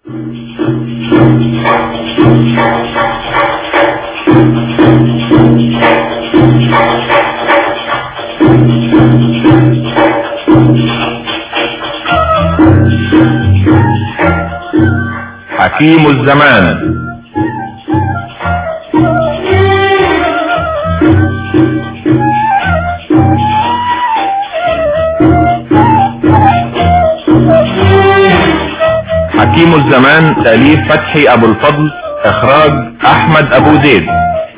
حكيم الزمان حكيم الزمان تأليف فتحي أبو الفضل إخراج أحمد أبو زيد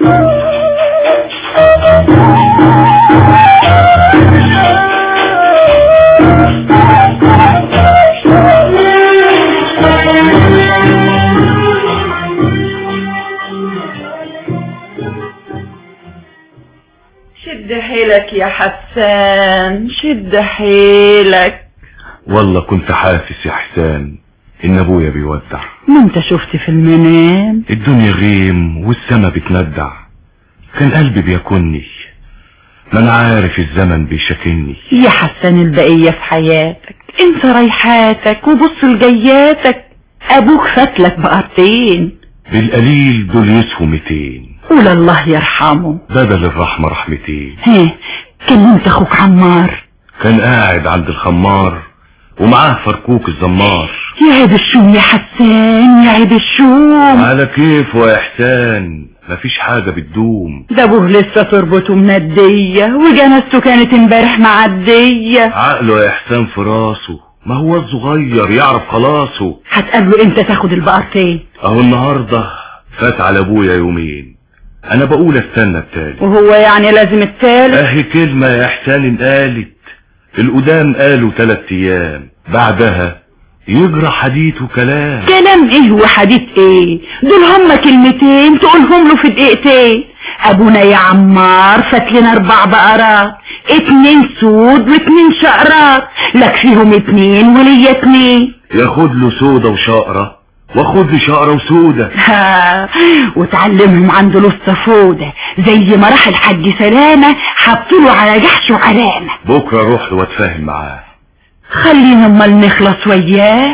شد حيلك يا حسان شد حيلك والله كنت حاسس يا حسان ان ابويا بيودع ما انت شفت في المنام الدنيا غيم والسما بتندع كان قلبي بيكني ما انا عارف الزمن بيشاكلني يا حسان البقية في حياتك انت رايحاتك وبص لجياتك ابوك فاتلك بقرتين بالقليل دول يسهوا 200 قول الله يرحمه بدل الرحمة رحمتين ها كلمت اخوك عمار كان قاعد عند الخمار ومعاه فركوك الزمار يا عيب الشوم يا حسان يا عيب الشوم على كيفه يا احسان مفيش حاجة بتدوم ده ابوه لسه تربطه مندية وجنازته كانت امبارح معدية عقله يا احسان في راسه ما هو الصغير يعرف خلاصه هتقابله امتى تاخد البقرتين اهو النهاردة فات على ابويا يومين انا بقول استنى التالي وهو يعني لازم التالت اهي كلمة يا احسان انقالت القدام قالوا تلات ايام بعدها يجرى حديث وكلام كلام ايه وحديث ايه دول هما كلمتين تقولهم له في دقيقتين ابونا يا عمار فات لنا اربع بقرات اتنين سود واتنين شقرات لك فيهم اتنين وليا اتنين ياخد له سودة وشقرة واخد لي شقرة وسودة ها وتعلمهم عند الاسطفودة زي ما راح الحاج سلامة حطوله على جحش وعلامة بكرة اروح له واتفاهم معاه خلينا امال نخلص وياه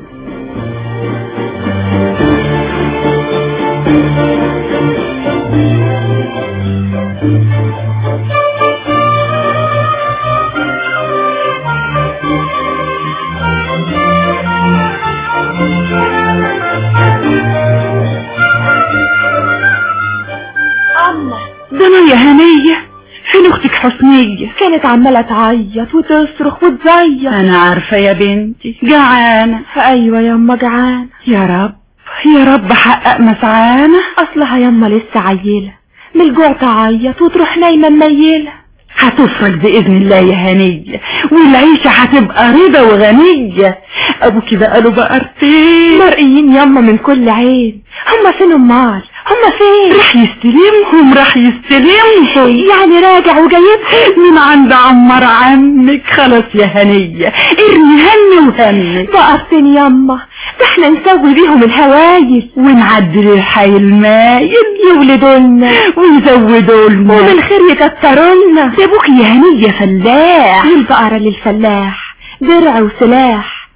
أما ده انا يا هنية فين اختك حسنية كانت عمالة تعيط وتصرخ وتزيط انا عارفة يا بنتي جعانة أيوة يما جعانة يا رب يا رب حقق مسعانا أصلها يما لسه عيلة من الجوع تعيط وتروح نايمة منيلة هتفرج بإذن الله يا هنية والعيشة هتبقى رضا وغنية أبوكي بقى له بقرتين مرئيين يما من كل عين هما فين أمال هما فين راح يستلمهم راح يستلمهم يعني راجع وجايبهم من عند عمار عمك خلاص يا هنية ارمي هم وهمك بقرتين يما ده احنا نسوي بيهم الهوايل ونعدل الحي المايل يولدولنا ويزودوا لنا ومن خير يكترولنا ده ابوك يا هنية فلاح البقرة للفلاح درع وسلاح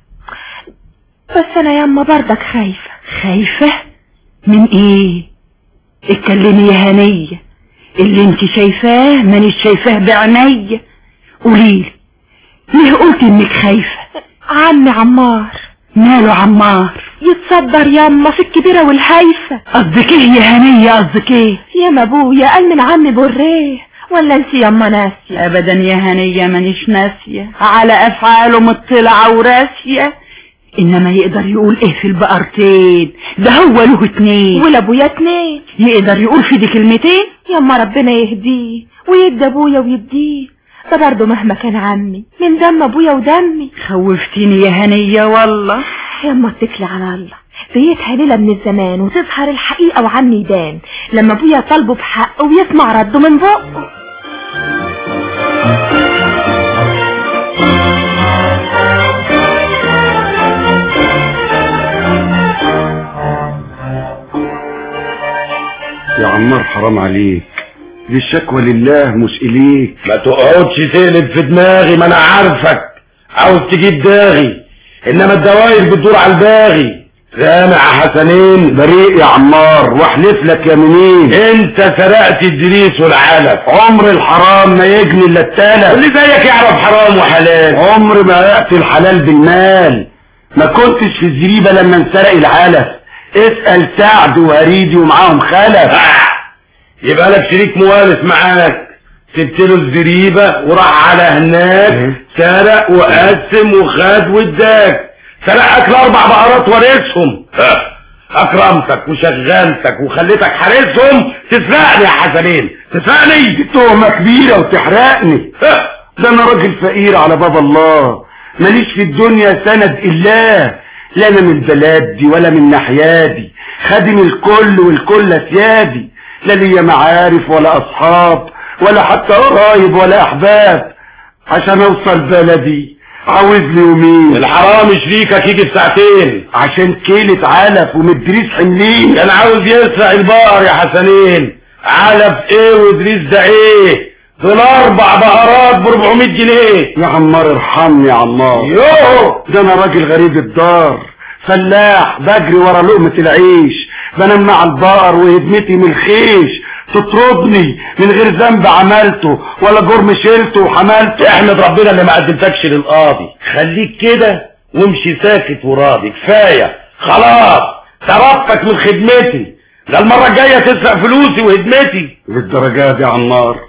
بس انا يما برضك خايفة خايفة من ايه اتكلمي يا هنية اللي انت شايفاه مانيش شايفاه بعينيا قوليلي ليه قلت انك خايفة عمي عمار ماله عمار يتصدر يما في الكبيرة والهايفة قصدك ايه يا هنية قصدك ايه يا ابويا قال من عمي بريه ولا انت يما ناسية ابدا يا هنية مانيش ناسية على افعاله مطلعة وراسية انما يقدر يقول ايه في البقرتين ده هو له اتنين ولابويا اتنين يقدر يقول في دي كلمتين يما ربنا يهديه ويدي ابويا ويديه ده برضه مهما كان عمي من دم ابويا ودمي خوفتيني يا هنية والله يما اتكلي على الله بيتها ليلة من الزمان وتظهر الحقيقة وعمي يبان لما ابويا طالبه بحق ويسمع رده من بقه يا عمار حرام عليك دي الشكوى لله مش إليك ما تقعدش تقلب في دماغي ما انا عارفك عاوز تجيب داغي انما الدواير بتدور على الباغي سامع يا حسنين بريء يا عمار واحلف لك يا منين انت سرقت الدريس والعلف عمر الحرام ما يجني الا التلف اللي زيك يعرف حرام وحلال عمر ما يأتي الحلال بالمال ما كنتش في الزريبة لما انسرق العلف اسأل سعد وهريدي ومعاهم خلف آه. يبقى لك شريك موالف معاك سبت له الزريبة وراح على هناك سرق وقسم وخد واداك سرقك الاربع بقرات ورثهم آه. اكرمتك وشغلتك وخليتك حارسهم تسرقني يا حسنين تسرقني دي تهمة كبيرة وتحرقني آه. ده انا راجل فقير على باب الله ماليش في الدنيا سند الا لا انا من البلاد دي ولا من ناحيادي خادم الكل والكل اسيادي لا ليا معارف ولا اصحاب ولا حتى قرايب ولا احباب عشان اوصل بلدي عاوز لي يومين الحرام شريكك يجي في ساعتين عشان كيلة علف ومدريس حملين كان عاوز يسرق البقر يا حسنين علف ايه وادريس ده ايه دول اربع بقرات ب 400 جنيه يا عمار ارحمني يا عمار يوه ده انا راجل غريب الدار فلاح بجري ورا لقمة العيش بنام مع البقر وهدمتي من الخيش تطردني من غير ذنب عملته ولا جرم شلته وحملته احمد ربنا اللي ما قدمتكش للقاضي خليك كده وامشي ساكت وراضي كفايه خلاص تركتك من خدمتي ده المره الجايه تسرق فلوسي وهدمتي للدرجة دي يا عمار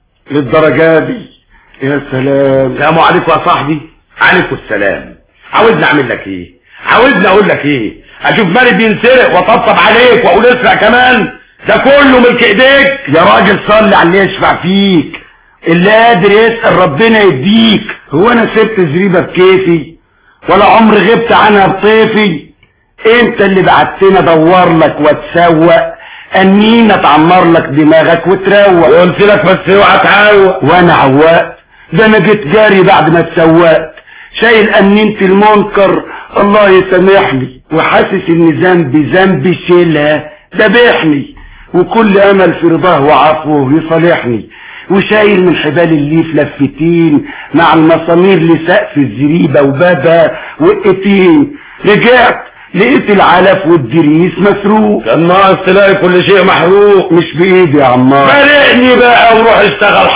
للدرجة دي يا سلام السلام عليكم يا صاحبي عليكم السلام عاوزني اعمل لك ايه عاوزني اقول لك ايه اشوف مالي بينسرق واطبطب عليك واقول اسرق كمان ده كله ملك ايديك يا راجل صلي على اللي يشفع فيك اللي قادر يسأل ربنا يديك هو انا سبت زريبة بكيفي ولا عمر غبت عنها بطيفي انت اللي بعتنا ادور لك واتسوق انين اتعمر لك دماغك وتروق قلت لك بس اوعى تعوق وانا عوقت ده انا جيت جاري بعد ما اتسوقت شايل انينة المنكر الله يسامحني وحاسس ان ذنبي ذنبي شيلها ذبحني وكل امل في رضاه وعفوه يصالحني وشايل من حبال الليف لفتين مع المسامير لسقف الزريبة وبابها وقتين رجعت لقيت العلف والدريس مسروق كان ناقص تلاقي كل شيء محروق مش بايدي يا عمار فرقني بقى وروح اشتغل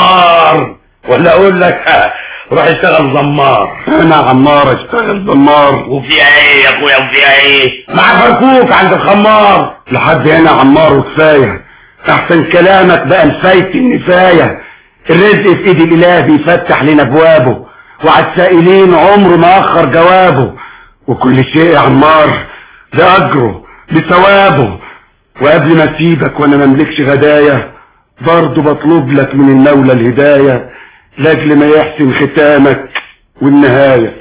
حمار ولا اقول لك ها، روح اشتغل زمار انا عمار اشتغل دمار وفيها ايه يا اخويا وفيها ايه مع فركوك عند الخمار لحد هنا عمار وكفاية احسن كلامك بقى الفايت النفاية الرزق في ايد الاله بيفتح لنا ابوابه وعلى السائلين عمره ما اخر جوابه وكل شيء يا عمار بأجره بثوابه وقبل ما اسيبك وانا مملكش غدايا برضه بطلب لك من المولى الهداية لاجل ما يحسن ختامك والنهاية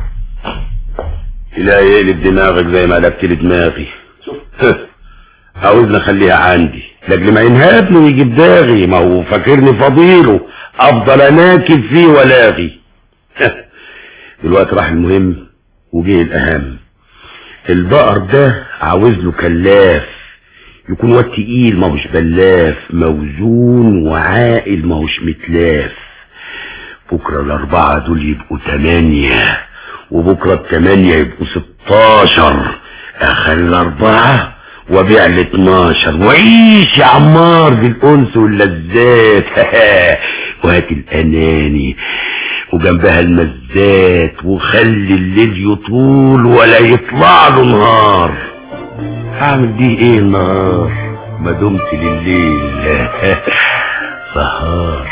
الهي يقلب دماغك زي ما قلبت لي دماغي عاوزني اخليها عندي لاجل ما ينهبني ويجيب داغي ما هو فاكرني فضيله افضل اناكب فيه ولاغي دلوقتي راح المهم وجه الاهم البقر ده عاوز له كلاف يكون واد تقيل ما هوش بلاف موزون وعاقل ما هوش متلاف بكرة الأربعة دول يبقوا تمانية وبكرة التمانية يبقوا ستاشر أخلي الأربعة وبيع ال 12 وعيش يا عمار بالأنس واللذات وهات الأناني وجنبها المزات وخلي الليل يطول ولا يطلع له نهار هعمل دي ايه النهار ما دمت لليل سهار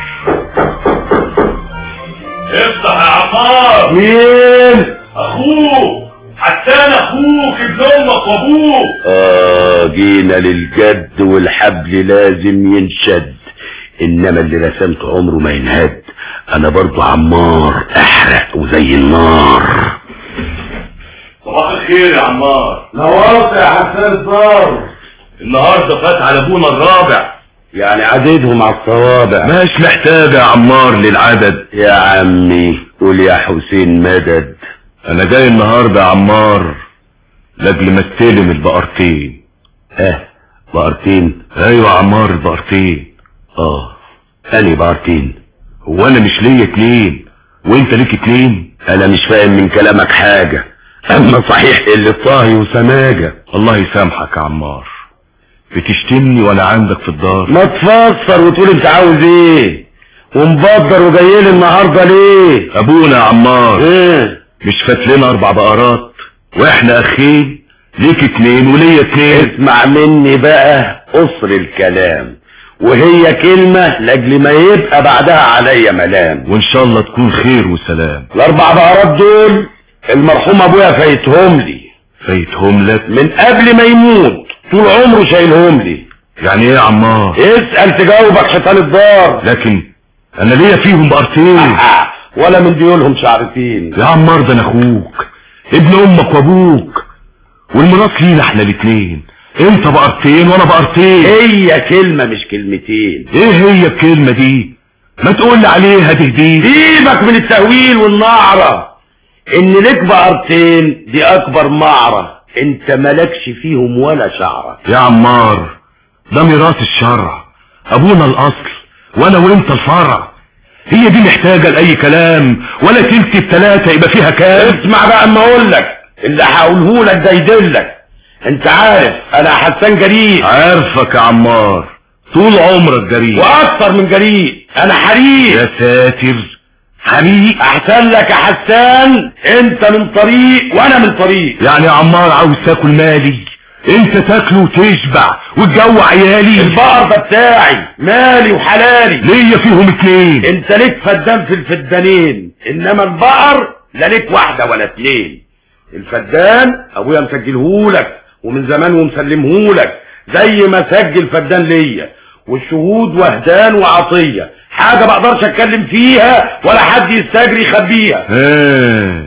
افتح يا عمار مين اخوك حسان اخوك ابن امك وابوك آه جينا للجد والحبل لازم ينشد انما اللي رسمت عمره ما ينهد انا برضو عمار احرق وزي النار صباح الخير يا عمار نورت يا حسان الدار النهارده فات على ابونا الرابع يعني عددهم على الصوابع مش محتاج يا عمار للعدد يا عمي قول يا حسين مدد انا جاي النهارده يا عمار لاجل ما استلم البقرتين اه بقرتين ايوه يا عمار البقرتين اه اني بقرتين هو انا مش ليا اتنين وانت ليك اتنين انا مش فاهم من كلامك حاجة اما صحيح اللي طاهي وسماجة الله يسامحك يا عمار بتشتمني وانا عندك في الدار ما تفسر وتقول انت عاوز ايه ومبدر وجاي لي النهارده ليه ابونا يا عمار ايه مش فات لنا اربع بقرات واحنا اخين ليك اتنين وليا اتنين اسمع مني بقى قصر الكلام وهي كلمة لاجل ما يبقى بعدها عليا ملام وان شاء الله تكون خير وسلام الاربع بقرات دول المرحوم ابويا فايتهم لي فايتهم لك من قبل ما يموت طول عمره شايلهم لي يعني ايه يا عمار اسأل تجاوبك حيطان الدار لكن انا ليا فيهم بقرتين ولا من ديولهم شعرتين يا عمار ده انا اخوك ابن امك وابوك والميراث لينا احنا الاتنين انت بقرتين وانا بقرتين هي كلمة مش كلمتين ايه هي الكلمة دي ما تقول لي عليها تهديد سيبك من التهويل والنعرة ان لك بقرتين دي اكبر معرة انت ملكش فيهم ولا شعرة يا عمار ده ميراث الشرع ابونا الاصل وانا وانت الفرع هي دي محتاجة لأي كلام ولا تلت التلاتة يبقى فيها كام اسمع بقى اما اقول لك اللي هقوله لك ده يدلك انت عارف انا حسان جريء عارفك يا عمار طول عمرك جريء واكتر من جريء انا حريق يا ساتر حريق احسن لك يا حسان انت من طريق وانا من طريق يعني يا عمار عاوز تاكل مالي انت تاكله وتشبع وتجوع عيالي البقر ده بتاعي مالي وحلالي ليا فيهم اتنين انت ليك فدان في الفدانين انما البقر لا ليك واحدة ولا اتنين الفدان ابويا مسجلهولك ومن زمان ومسلمهولك زي ما سجل فدان ليا والشهود وهدان وعطية حاجة ما اقدرش اتكلم فيها ولا حد يستجري يخبيها اه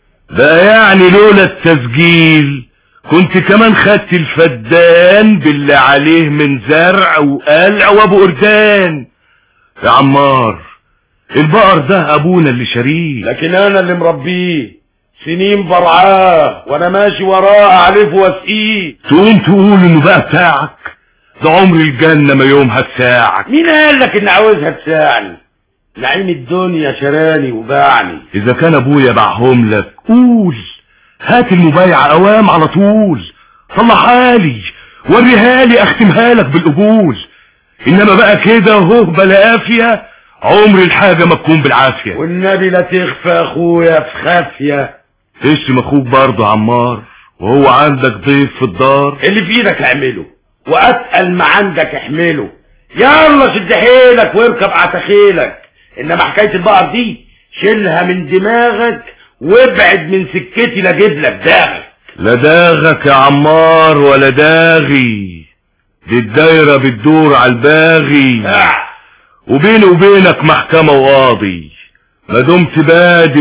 ده يعني لولا التسجيل كنت كمان خدت الفدان باللي عليه من زرع وقلع وابو قردان يا عمار البقر ده ابونا اللي شريه لكن انا اللي مربيه سنين برعاه وانا ماشي وراه اعرفه واسقيه تقوم تقول انه بقى بتاعك ده عمر الجنة ما يومها تساعك مين قال لك ان عاوزها تساعني نعيم الدنيا شراني وباعني اذا كان ابويا باعهم لك قول هات المبايعة اوام على طول طلعها لي وريها لي اختمها لك بالقبول انما بقى كده اهو بلا قافية عمر الحاجة ما تكون بالعافية والنبي لا تخفى اخويا في خافية تشتم اخوك برضه عمار وهو عندك ضيف في الدار اللي في ايدك اعمله واتقل ما عندك احمله يلا شد حيلك واركب عتخيلك انما حكاية البقر دي شيلها من دماغك وابعد من سكتي لا اجيب لك داغك لا داغك يا عمار ولا داغي دي الدايرة بتدور على الباغي آه. وبيني وبينك محكمة وقاضي ما دمت بادي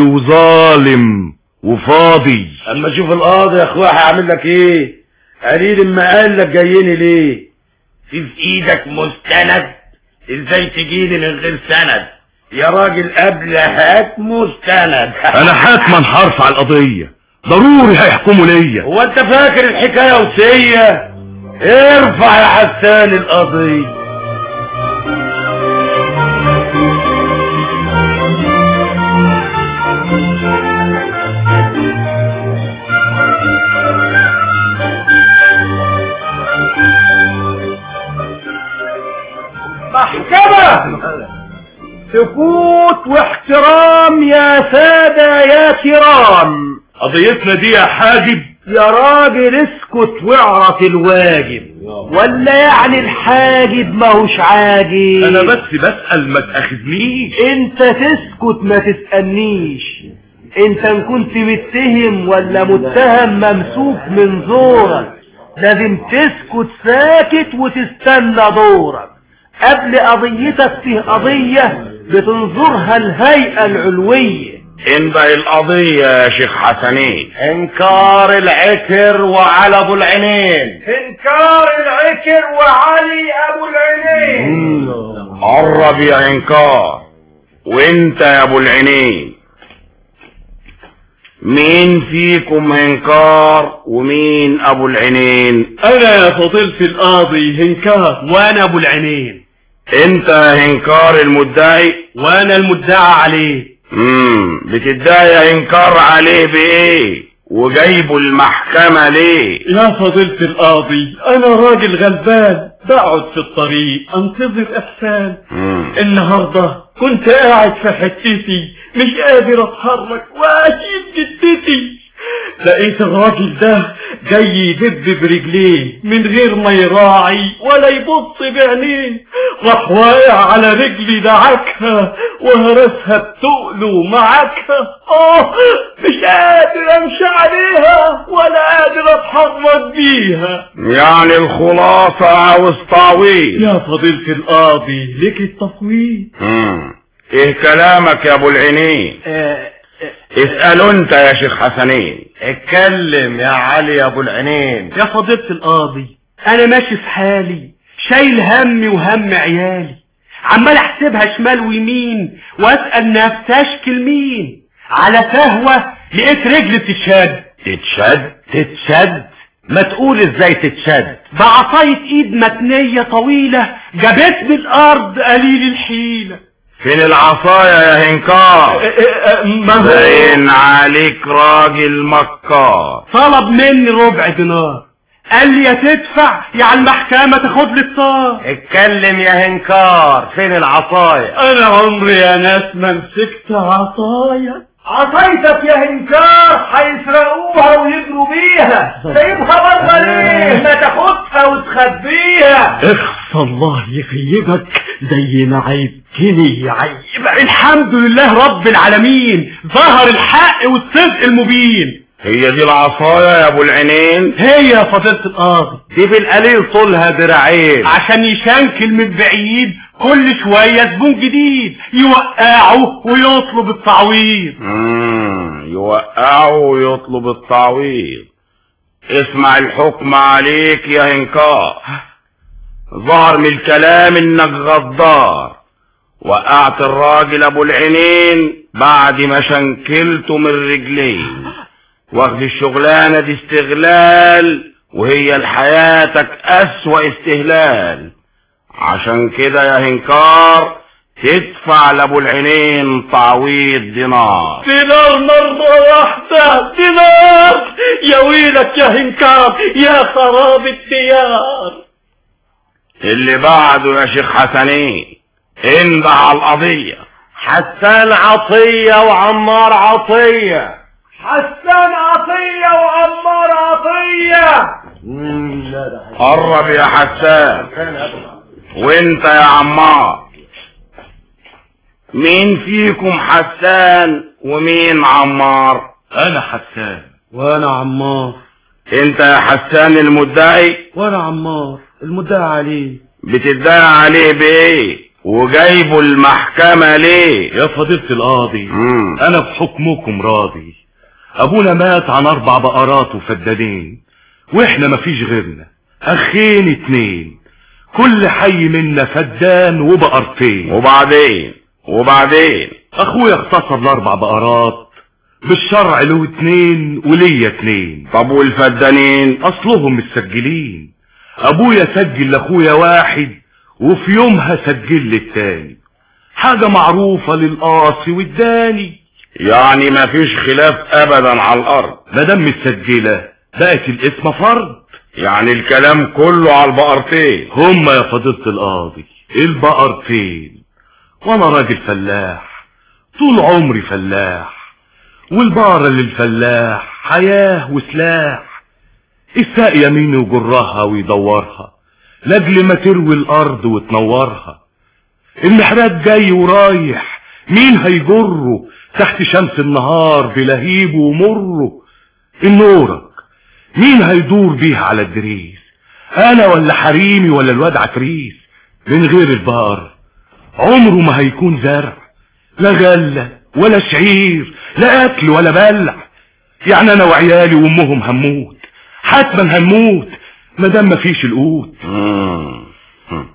وظالم وفاضي اما اشوف القاضي يا اخويا هيعمل لك ايه قليل اما قال لك جايني ليه في في ايدك مستند ازاي تجيلي من غير سند يا راجل قبل هات مستند انا حتما هرفع القضية ضروري هيحكموا ليا هو انت فاكر الحكاية وسية ارفع يا حسان القضية محكمة سكوت واحترام يا سادة يا كرام قضيتنا دي يا حاجب يا راجل اسكت واعرف الواجب ولا يعني الحاجب ماهوش عاجب انا بس بسأل ما تاخذنيش انت تسكت ما تسألنيش انت ان كنت متهم ولا متهم ممسوك من زورك لازم تسكت ساكت وتستنى دورك قبل قضيتك فيه قضية بتنظرها الهيئة العلوية انبه القضية يا شيخ حسنين انكار العكر وعلى ابو العينين انكار العكر وعلي ابو العينين قرب يا انكار وانت يا ابو العينين مين فيكم انكار ومين ابو العينين انا يا فضيلة القاضي هنكار وانا ابو العينين انت يا انكار المدعي وانا المدعى عليه امم بتدعي انكار عليه بايه وجايبه المحكمة ليه يا فضيلة القاضي انا راجل غلبان بقعد في الطريق انتظر احسان مم. النهاردة كنت قاعد في حتتي مش قادر اتحرك واشيل جدتي لقيت الراجل ده جاي يدب برجليه من غير ما يراعي ولا يبص بعينيه راح واقع على رجلي دعكها وهرسها بتقله معاكها اه مش قادر امشي عليها ولا قادر اتحرك بيها يعني الخلاصة عاوز تعويض يا فضيلة القاضي لك التفويض مم. ايه كلامك يا ابو العينين اسأله انت يا شيخ حسنين اتكلم يا علي يا ابو العينين يا فضيلة القاضي انا ماشي في حالي شايل همي وهم عيالي عمال احسبها شمال ويمين واسأل نفسي اشكل مين على فهوة لقيت رجلي بتتشد تتشد تتشد ما تقول ازاي تتشد بعصاية ايد متنية طويلة جابتني الارض قليل الحيلة فين العصاية يا هنكار ما هو باين عليك راجل مكار طلب مني ربع دينار قال لي يا تدفع يا على المحكمة تاخد لي الطار اتكلم يا هنكار فين العصاية انا عمري يا ناس ما مسكت عصايا عصايتك يا هنكار هيسرقوها ويجروا بيها سايبها بره ليه ما تاخدها وتخبيها اخص الله يخيبك زي ما عيبتني يعيبك الحمد لله رب العالمين ظهر الحق والصدق المبين هي دي العصاية يا ابو العينين هي يا فضيلة القاضي دي بالقليل طولها دراعين عشان يشنكل من بعيد كل شوية زبون جديد يوقعه ويطلب التعويض مم. يوقعه ويطلب التعويض اسمع الحكم عليك يا هنكار ظهر من الكلام انك غدار وقعت الراجل ابو العينين بعد ما شنكلته من رجليه واخد الشغلانة دي استغلال وهي لحياتك اسوأ استهلال عشان كده يا هنكار تدفع لابو العينين تعويض دينار دينار مرة واحدة دينار يا ويلك يا هنكار يا خراب الديار اللي بعده يا شيخ حسنين انده على القضية حسان عطية وعمار عطية حسان عطية وعمار عطية قرب يا حسان وانت يا عمار مين فيكم حسان ومين عمار انا حسان وانا عمار انت يا حسان المدعي وانا عمار المدعي عليه بتدعي عليه بايه وجايبه المحكمة ليه يا فضيلة القاضي مم. انا بحكمكم راضي ابونا مات عن اربع بقرات وفدانين واحنا مفيش غيرنا اخين اتنين كل حي منا فدان وبقرتين وبعدين وبعدين اخويا اغتصب الاربع بقرات بالشرع له اتنين وليا اتنين طب والفدانين اصلهم متسجلين ابويا سجل لاخويا واحد وفي يومها سجل لي التاني حاجة معروفة للقاصي والداني يعني مفيش خلاف ابدا على الارض مادام متسجلة بقت الاسم فرض يعني الكلام كله على البقرتين هما يا فضيلة القاضي البقرتين وانا راجل فلاح طول عمري فلاح والبقرة للفلاح حياة وسلاح الساق يمين وجرها ويدورها لاجل ما تروي الارض وتنورها المحراب جاي ورايح مين هيجره تحت شمس النهار بلهيبه ومره النورك مين هيدور بيه على الدريس انا ولا حريمي ولا الواد عفريس من غير البقر عمره ما هيكون زرع لا غلة ولا شعير لا اكل ولا بلع يعني انا وعيالي وامهم هنموت حتما هنموت مادام مفيش القوت مم. مم.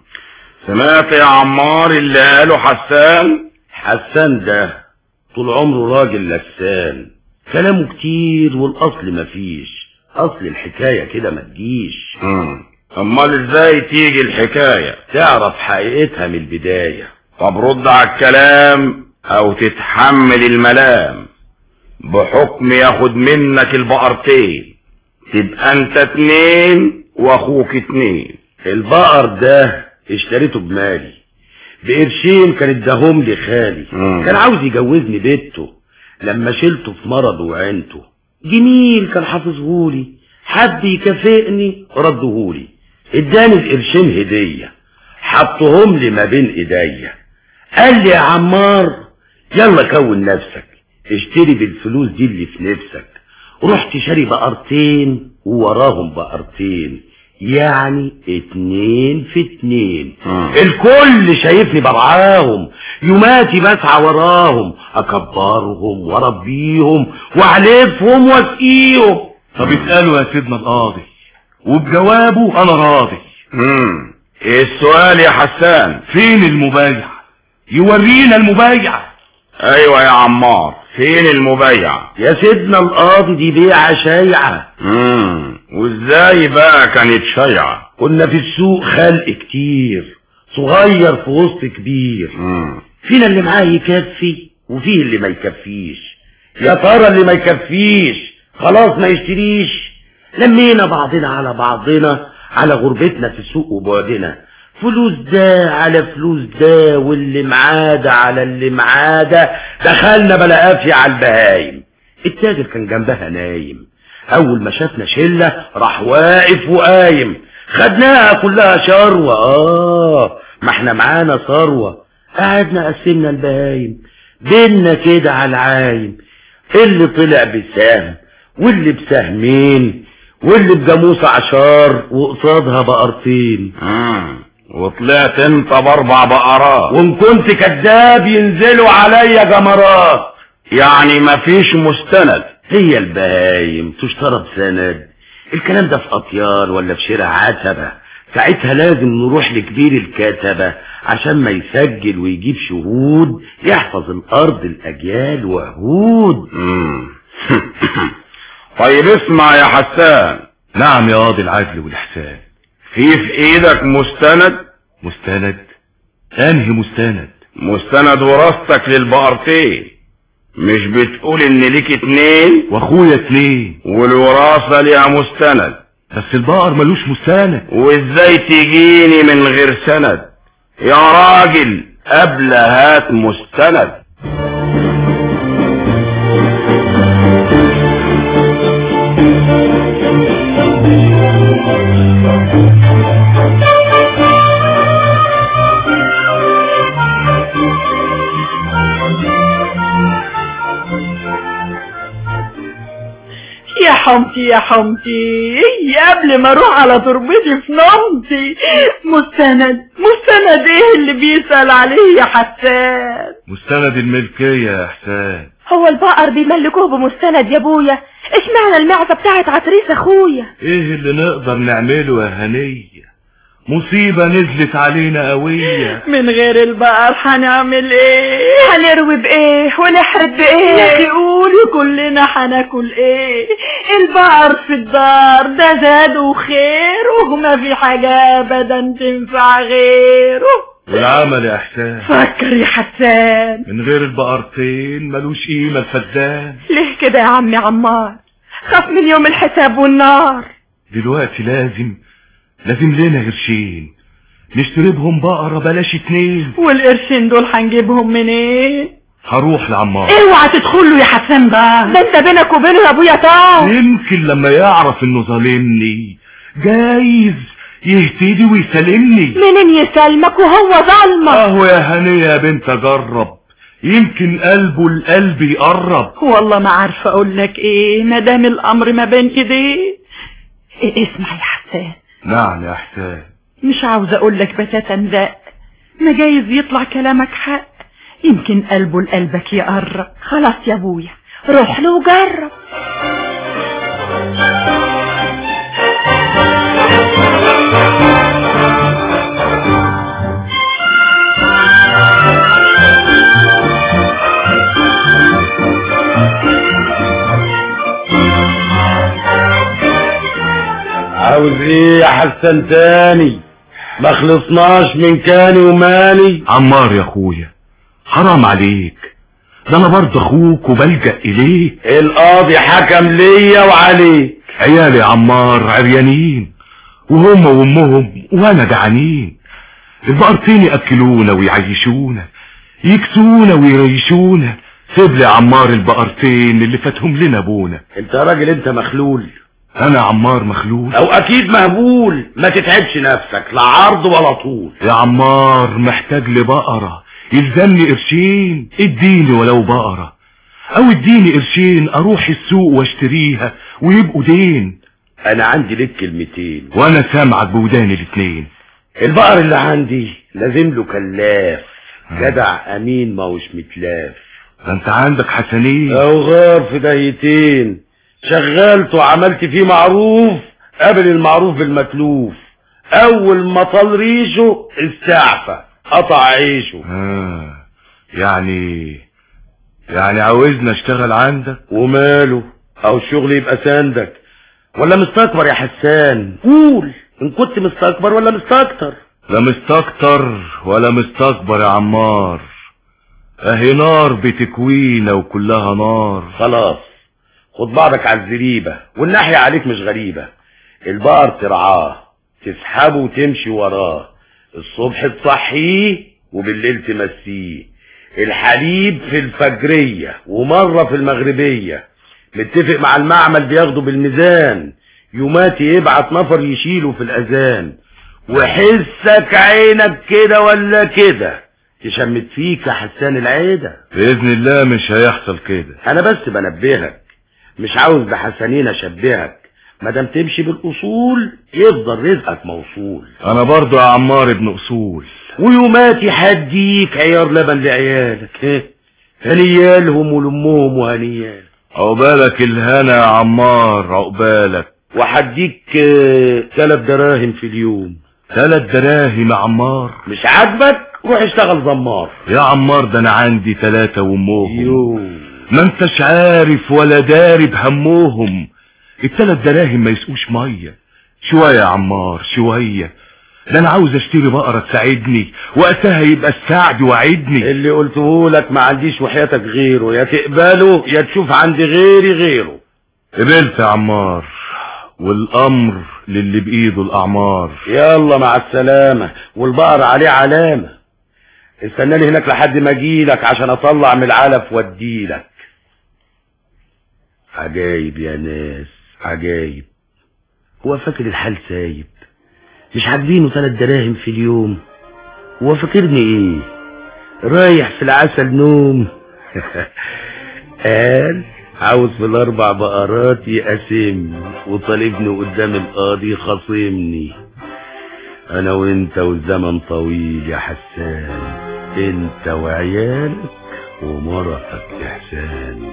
سمعت يا عمار اللي قاله حسان حسان ده طول عمره راجل لسان كلامه كتير والاصل مفيش اصل الحكاية كده ما تجيش مم. امال ازاي تيجي الحكاية تعرف حقيقتها من البداية طب رد على الكلام او تتحمل الملام بحكم ياخد منك البقرتين تبقى انت اتنين واخوك اتنين البقر ده اشتريته بمالي بقرشين كان اداهم لي خالي مم. كان عاوز يجوزني بنته لما شلته في مرضه وعينته جميل كان حافظهولي حب يكافئني ردهولي اداني القرشين هدية حطهم لي ما بين ايديا قال لي يا عمار يلا كون نفسك اشتري بالفلوس دي اللي في نفسك رحت شاري بقرتين ووراهم بقرتين يعني اتنين في اتنين مم. الكل شايفني برعاهم يوماتي بسعى وراهم اكبرهم واربيهم واعلفهم واسقيهم طب اسأله يا سيدنا القاضي وبجوابه انا راضي مم. ايه السؤال يا حسان فين المبايع يورينا المبايع ايوه يا عمار فين المبيع يا سيدنا القاضي دي بيعة شايعة مم. وازاي بقى كانت شيعة كنا في السوق خلق كتير صغير في وسط كبير مم. فينا اللي معاه يكفي وفيه اللي ما يكفيش يا ترى اللي ما يكفيش خلاص ما يشتريش لمينا بعضنا على بعضنا على غربتنا في السوق وبعدنا فلوس ده على فلوس ده واللي معاه ده على اللي معاه ده دخلنا بلا قافية على البهايم التاجر كان جنبها نايم اول ما شافنا شلة راح واقف وقايم خدناها كلها شروة اه ما احنا معانا ثروة قعدنا قسمنا البهايم بينا كده على العايم اللي طلع بسهم واللي بسهمين واللي بجاموسة عشار وقصادها بقرتين مم. وطلعت انت باربع بقرات وان كنت كذاب ينزلوا عليا جمرات يعني مفيش مستند هي البهايم تشترى بسند الكلام ده في اطيار ولا في شارع عتبة ساعتها لازم نروح لكبير الكتبة عشان ما يسجل ويجيب شهود يحفظ الارض الاجيال وعهود مم. طيب اسمع يا حسان نعم يا قاضي العدل والاحسان في في ايدك مستند مستند انهي مستند مستند وراثتك للبقرتين مش بتقول ان ليك اتنين واخويا اتنين والوراثة ليها مستند بس البقر ملوش مستند وازاي تجيني من غير سند يا راجل قبل هات مستند يا حمتي يا حمتي قبل ما اروح على تربتي في نومتي مستند مستند ايه اللي بيسأل عليه يا حسان مستند الملكية يا احسان هو البقر بيملكوه بمستند يا ابويا اشمعنى المعزة بتاعت عتريس اخويا ايه اللي نقدر نعمله يا هنية مصيبة نزلت علينا قوية من غير البقر هنعمل ايه هنروي بايه ونحرد يا بايه اخي قولي كلنا هناكل ايه البقر في الدار ده زاد وخير وما في حاجة ابدا تنفع غيره والعمل يا احسان فكر يا حسان من غير البقرتين ملوش قيمة الفدان ليه كده يا عمي عمار خاف من يوم الحساب والنار دلوقتي لازم لازم لنا قرشين نشتري بهم بقرة بلاش اتنين والقرشين دول هنجيبهم منين هروح لعمار اوعى تدخل له يا حسان بقى ده انت بينك وبينه يا ابويا طار يمكن لما يعرف انه ظالمني جايز يهتدي ويسلمني منين يسلمك وهو ظلمك اهو يا هنية يا بنت اجرب يمكن قلبه القلب يقرب والله ما عارفه اقول لك ايه ما دام الامر ما بين ايديه إيه اسمع يا حسان نعم يا احسان مش عاوزه اقول لك بتاتا دق ما جايز يطلع كلامك حق يمكن قلبه لقلبك يقرب خلاص يا ابويا روح له وجرب عاوز ايه يا حسن تاني ما خلصناش من كاني وماني عمار يا اخويا حرام عليك ده انا برضه اخوك وبلجأ اليه القاضي حكم ليا وعليك عيالي يا عمار عريانين وهم وامهم وانا جعانين البقرتين ياكلونا ويعيشونا يكسونا ويريشونا سيب لي يا عمار البقرتين اللي فاتهم لنا ابونا انت يا راجل انت مخلول انا عمار مخلول او اكيد مهبول ما تتعبش نفسك لا عرض ولا طول يا عمار محتاج لبقرة يلزمني قرشين اديني ولو بقرة او اديني قرشين اروح السوق واشتريها ويبقوا دين انا عندي لك كلمتين وانا سامعك بوداني الاتنين البقر اللي عندي لازم له كلاف جدع امين ما هوش متلاف ده انت عندك حسنين او غار في دهيتين شغلت وعملت فيه معروف قبل المعروف بالمتلوف اول ما طال ريشه استعفى قطع عيشه آه. يعني يعني عاوزني اشتغل عندك وماله او الشغل يبقى ساندك ولا مستكبر يا حسان قول ان كنت مستكبر ولا مستكتر لا مستكتر ولا مستكبر يا عمار اهي نار بتكوينا وكلها نار خلاص خد بعضك على الزريبة والناحية عليك مش غريبة البقر ترعاه تسحبه وتمشي وراه الصبح تصحيه وبالليل تمسيه الحليب في الفجرية ومرة في المغربية متفق مع المعمل بياخده بالميزان يوماتي يبعت نفر يشيله في الأذان وحسك عينك كده ولا كده تشمت فيك يا حسان العيدة باذن الله مش هيحصل كده انا بس بنبهك مش عاوز بحسنين اشبهك مادام تمشي بالاصول يفضل رزقك موصول انا برضو يا عمار ابن اصول ويوماتي هديك عيار لبن لعيالك ها؟ هنيالهم ولامهم وهنيال عقبالك الهنا يا عمار عقبالك وهديك آه، تلات دراهم في اليوم تلات دراهم يا عمار مش عاجبك روح اشتغل زمار يا عمار ده انا عندي تلاتة وامهم يوم ما انتش عارف ولا داري بهمهم التلات دراهم ما يسقوش مية شوية يا عمار شوية ده انا عاوز اشتري بقرة تساعدني وقتها يبقى السعد وعدني اللي قلته لك ما عنديش وحياتك غيره يا تقبله يا تشوف عندي غيري غيره قبلت يا عمار والامر للي بايده الاعمار يلا مع السلامة والبقر عليه علامة استناني هناك لحد ما اجيلك عشان اطلع من العلف واديلك عجايب يا ناس عجايب هو فاكر الحال سايب مش عاجبينه تلات دراهم في اليوم هو فاكرني ايه رايح في العسل نوم قال عاوز في الاربع بقرات يقاسمني وطالبني قدام القاضي خاصمني انا وانت والزمن طويل يا حسان انت وعيالك ومرتك احسان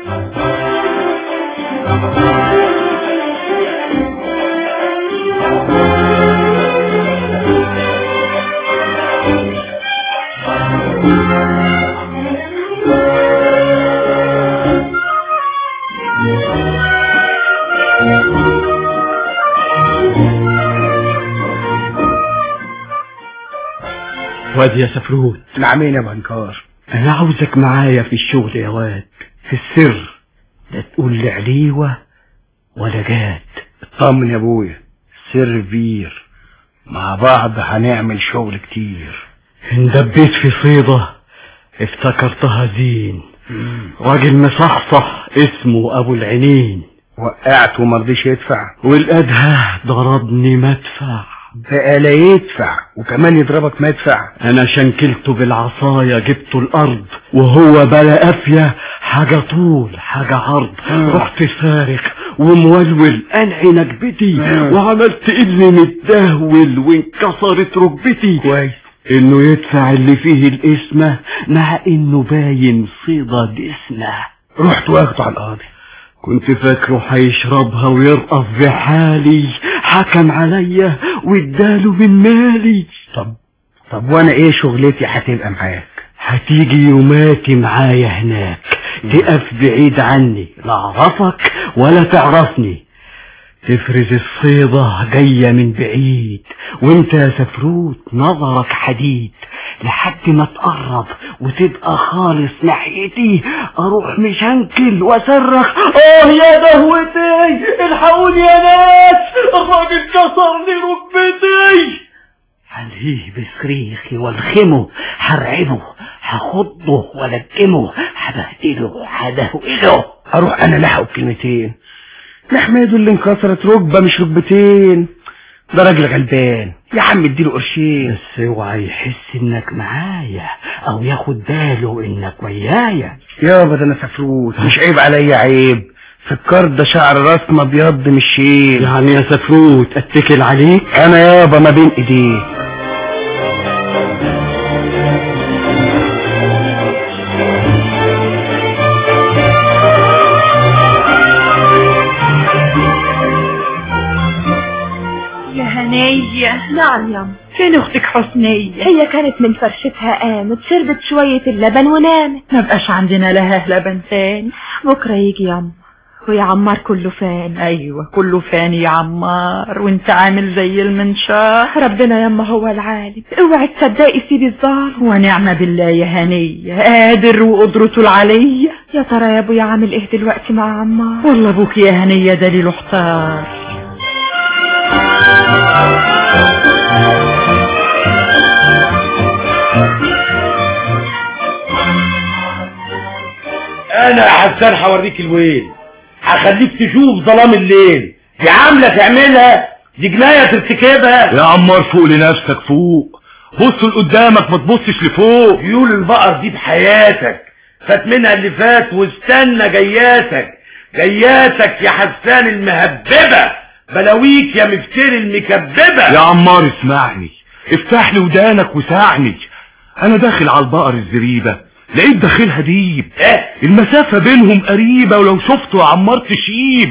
واد يا سفروت نعمين يا بنكار انا عاوزك معايا في الشغل يا واد في السر لا تقول لي عليوة ولا جات اطمن يا ابويا سر كبير مع بعض هنعمل شغل كتير اندبيت في صيدة افتكرتها زين راجل مصحصح اسمه ابو العينين وقعت ومرضيش يدفع والادهى ضربني مدفع بقى لا يدفع وكمان يضربك مدفع انا شنكلته بالعصاية جبته الارض وهو بلا قافية حاجة طول حاجة عرض رحت فارغ ومولول انعي نكبتي وعملت اني متدهول وانكسرت ركبتي كويس انه يدفع اللي فيه الاسمة مع انه باين صيدة دسمة رحت واخده على القاضي كنت فاكره هيشربها ويرقص بحالي حكم عليا واداله من مالي طب طب وانا ايه شغلتي هتبقى معاك هتيجي يوماتي معايا هناك تقف بعيد عني لا اعرفك ولا تعرفني تفرز الصيدة جاية من بعيد وانت يا سفروت نظرك حديد لحد ما تقرب وتبقى خالص ناحيتي اروح مشنكل واصرخ اه يا دهوتي الحقوني يا ناس الراجل كسر لي ركبتي عليه بصريخي والخمه هرعبه هخضه والجمه هبهدله هدهوله اروح انا لحقه بكلمتين لحماده اللي انكسرت ركبه مش ركبتين ده راجل غلبان يا عم اديله قرشين بس اوعى يحس انك معايا او ياخد باله انك ويايا يابا ده انا سفروت مش عيب عليا عيب فكرت ده شعر راسنا ابيض مش شيب يعني يا سفروت اتكل عليك انا يابا ما بين ايديك يا هنية نعم ياما فين اختك حسنية هي كانت من فرشتها قامت شربت شوية اللبن ونامت ما بقاش عندنا لها لبن تاني بكرة يجي ياما ويا عمار كله فان ايوه كله فاني يا عمار وانت عامل زي المنشار ربنا ياما هو العالم اوعي تصدقي سيبي الظالم ونعم بالله يا هنية قادر وقدرته العلية يا ترى يا ابويا عامل ايه دلوقتي مع عمار والله ابوك يا هنية دليل احتار انا يا حسان هوريك الويل هخليك تشوف ظلام الليل دي عامله تعملها دي جنايه ترتكبها يا عمار فوق لنفسك فوق بص لقدامك ما تبصش لفوق يقول البقر دي بحياتك فات منها اللي فات واستنى جياتك جياتك يا حسان المهببه بلاويك يا مفتري المكببه يا عمار اسمعني افتح لي ودانك وساعني انا داخل على البقر الزريبه لقيت داخلها ديب ايه المسافة بينهم قريبة ولو شفته يا عمار تشيب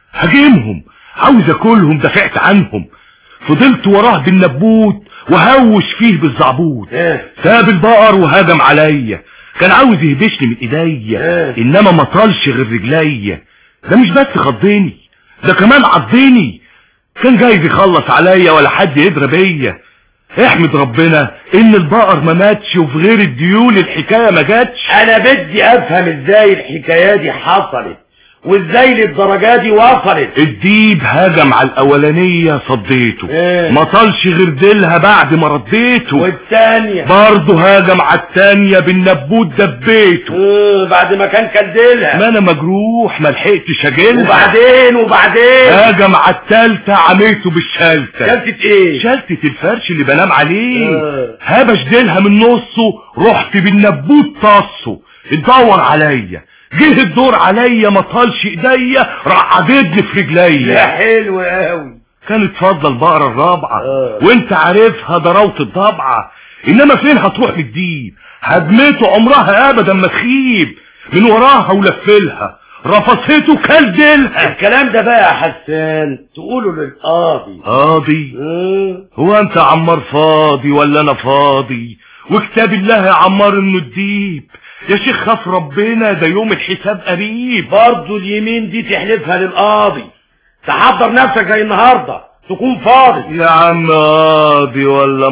هجمهم عاوز اكلهم دافعت عنهم فضلت وراه بالنبوت وهوش فيه بالزعبوط ايه ساب البقر وهجم عليا كان عاوز يهبشني من ايديا إيه. انما ما طالش غير رجليا ده مش بس خضني ده كمان عضني كان جايز يخلص عليا ولا حد يدرى بيا احمد ربنا ان البقر ما ماتش وفي غير الديول الحكاية ما جاتش انا بدي افهم ازاي الحكايه دي حصلت وازاي للدرجه دي وصلت الديب هجم على الاولانية صديته إيه. ما طالش غير ديلها بعد ما رديته والتانية برضه هاجم على التانية بالنبوت دبيته آه، بعد ما كان كدلها ما انا مجروح ما لحقتش اجيلها وبعدين وبعدين هاجم على التالتة عميته بالشلتة كلتة ايه شلتة الفرش اللي بنام عليه آه. هبش ديلها من نصه رحت بالنبوت طصه اتدور عليا جه الدور عليا ما طالش ايديا راح عددني في يا رجليا حلو قوي كانت فضل البقرة الرابعة آه. وانت عارفها ضراوة الضبعة انما فين هتروح للديب هدمته عمرها ابدا ما تخيب من وراها ولفلها رفصته كالدلها الكلام ده بقى يا حسان تقوله للقاضي قاضي آه. هو انت يا عمار فاضي ولا انا فاضي وكتاب الله يا عمار انه الديب يا شيخ خاف ربنا ده يوم الحساب قريب برضه اليمين دي تحلفها للقاضي تحضر نفسك زي النهارده تكون فاضي يا عم قاضي ولا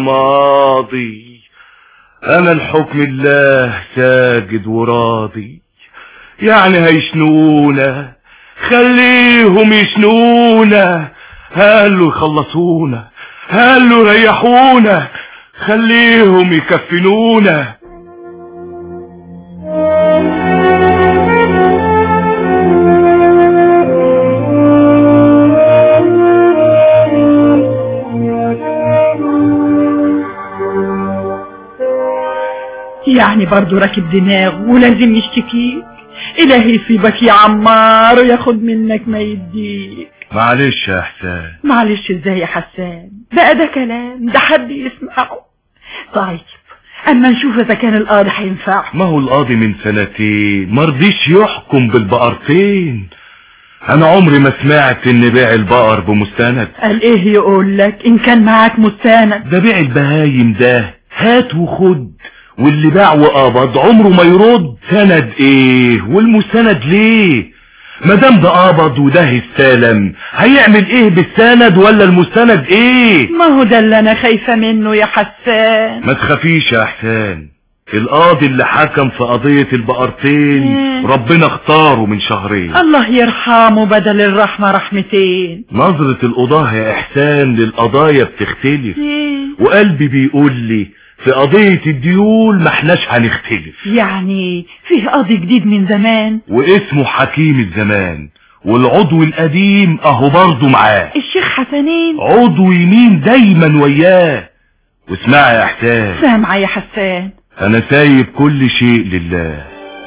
ماضي انا الحكم الله ساجد وراضي يعني هيشنونا خليهم يشنونا قالوا يخلصونا قالوا يريحونا خليهم يكفنونا يعني برضو راكب دماغ ولازم يشتكيك الهي يسيبك يا عمار وياخد منك ما يديك معلش يا حسان معلش ازاي يا حسان بقى ده كلام ده حد يسمعه طيب اما نشوف اذا كان القاضي هينفعه ما هو القاضي من سنتين مرضيش يحكم بالبقرتين انا عمري ما سمعت ان بيع البقر بمستند قال ايه يقول لك ان كان معاك مستند ده بيع البهايم ده هات وخد واللي باع وقبض عمره ما يرد سند ايه والمستند ليه ما دام ده قبض وده استلم هيعمل ايه بالسند ولا المستند ايه ما هو ده اللي انا خايفة منه يا حسان ما تخافيش يا احسان القاضي اللي حكم في قضية البقرتين مم. ربنا اختاره من شهرين الله يرحمه بدل الرحمة رحمتين نظرة القضاة يا احسان للقضايا بتختلف إيه؟ وقلبي بيقول لي في قضية الديول ما احناش هنختلف يعني فيه قاضي جديد من زمان واسمه حكيم الزمان والعضو القديم اهو برضه معاه الشيخ حسنين عضو يمين دايما وياه واسمعي يا احسان سامعة يا حسان انا سايب كل شيء لله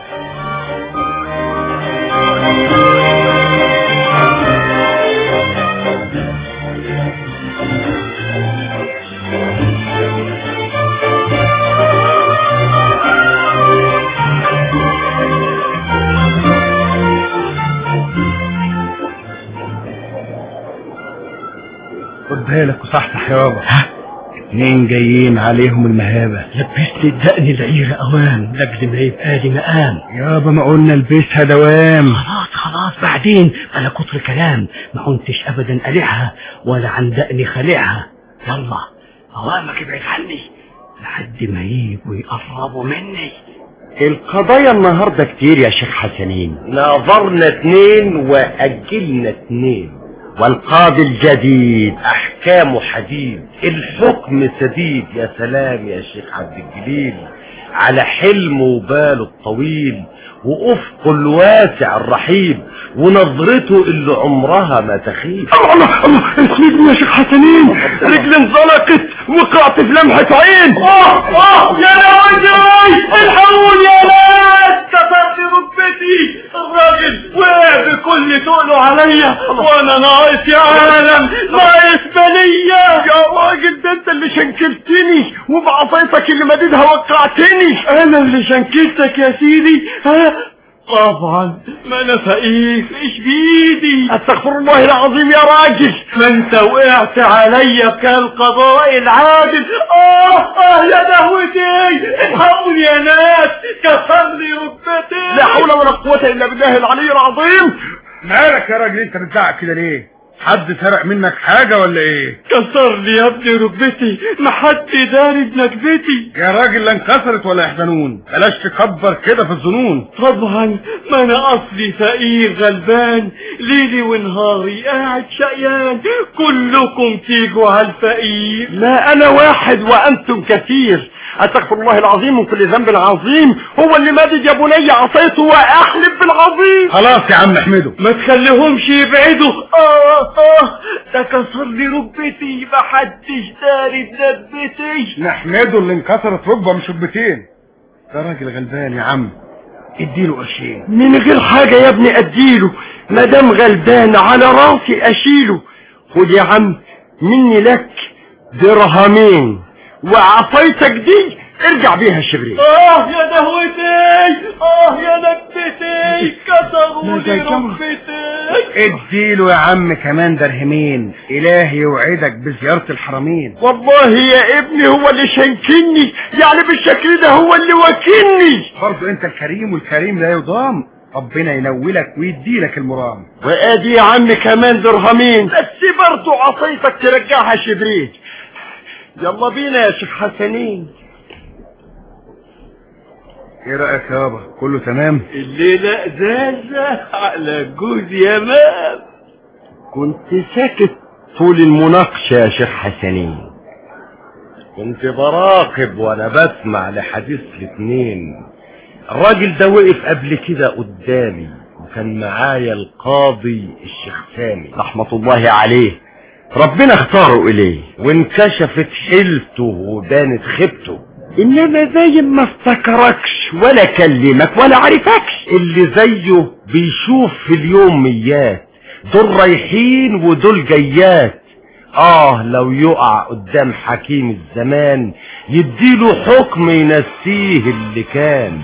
خد بالك وصحصح يابا اتنين جايين عليهم المهابة لبسني الدقن العيرة اوان لاجل ما يبقى لي مقام يابا ما قلنا البسها دوام خلاص خلاص بعدين بلا كتر كلام ما كنتش ابدا قلعها ولا عن دقني خلعها يلا اوامك ابعد عني لحد ما يجوا يقربوا مني القضايا النهاردة كتير يا شيخ حسنين ناظرنا اتنين واجلنا اتنين والقاضي الجديد احكامه حديد الحكم سديد يا سلام يا شيخ عبد الجليل على حلمه وباله الطويل وافقه الواسع الرحيب ونظرته اللي عمرها ما تخيب الله الله الله اسمعني يا شيخ حسنين رجلي انزلقت وقعت في لمحة عين اه اه يا لوجي الحقوني يا ناس كسرت ركبتي الراجل وقع بكل تقله عليا وانا ناقص يا عالم ناقص بلية يا راجل ده انت اللي شنكلتني وبعصايتك اللي مديدها وقعتني انا اللي شنكلتك يا سيدي ها طبعا ما انا فقير ايش بايدي استغفر الله العظيم يا راجل ما انت وقعت عليا كالقضاء العادل اه اه يا دهوتي الحقوني يا ناس كسر لي ركبتي لا حول ولا قوة الا بالله العلي العظيم مالك يا راجل انت بتزعق كده ليه حد سرق منك حاجة ولا ايه كسر لي يا ابني ركبتي ما حد داري بنكبتي يا راجل لا انكسرت ولا يحزنون بلاش تكبر كده في الظنون طبعا ما انا اصلي فقير غلبان ليلي ونهاري قاعد شقيان كلكم تيجوا على الفقير لا انا واحد وانتم كثير استغفر الله العظيم من كل ذنب عظيم هو اللي مادد يا بني عصيته واحلف بالعظيم خلاص يا عم احمده ما تخليهمش يبعدوا اه اه ده كسر لي ركبتي ما حدش داري بنبتي نحمده اللي انكسرت ركبه مش ركبتين ده راجل غلبان يا عم اديله قرشين من غير حاجة يا ابني اديله مدام غلبان على راسي اشيله خد يا عم مني لك درهمين وعصايتك دي ارجع بيها الشبرين اه يا دهوتي اه يا نكبتي كسروا لي ركبتي اديله يا عم كمان درهمين الهي يوعدك بزيارة الحرمين والله يا ابني هو اللي شنكني يعني بالشكل ده هو اللي وكلني برضه انت الكريم والكريم لا يضام ربنا ينولك ويديلك المرام وادي يا عم كمان درهمين بس برضه عصيتك ترجعها شبرين يلا بينا يا شيخ حسنين ايه رأيك يابا كله تمام الليلة ازازة على جوز يمام كنت ساكت طول المناقشة يا شيخ حسنين كنت براقب وانا بسمع لحديث الاتنين الراجل ده وقف قبل كده قدامي وكان معايا القاضي الشيخ سامي رحمة الله عليه ربنا اختاره اليه وانكشفت حيلته وبانت خيبته انما باين ما افتكركش ولا كلمك ولا عرفكش اللي زيه بيشوف في اليوم ميات دول رايحين ودول جيات اه لو يقع قدام حكيم الزمان يديله حكم ينسيه اللي كان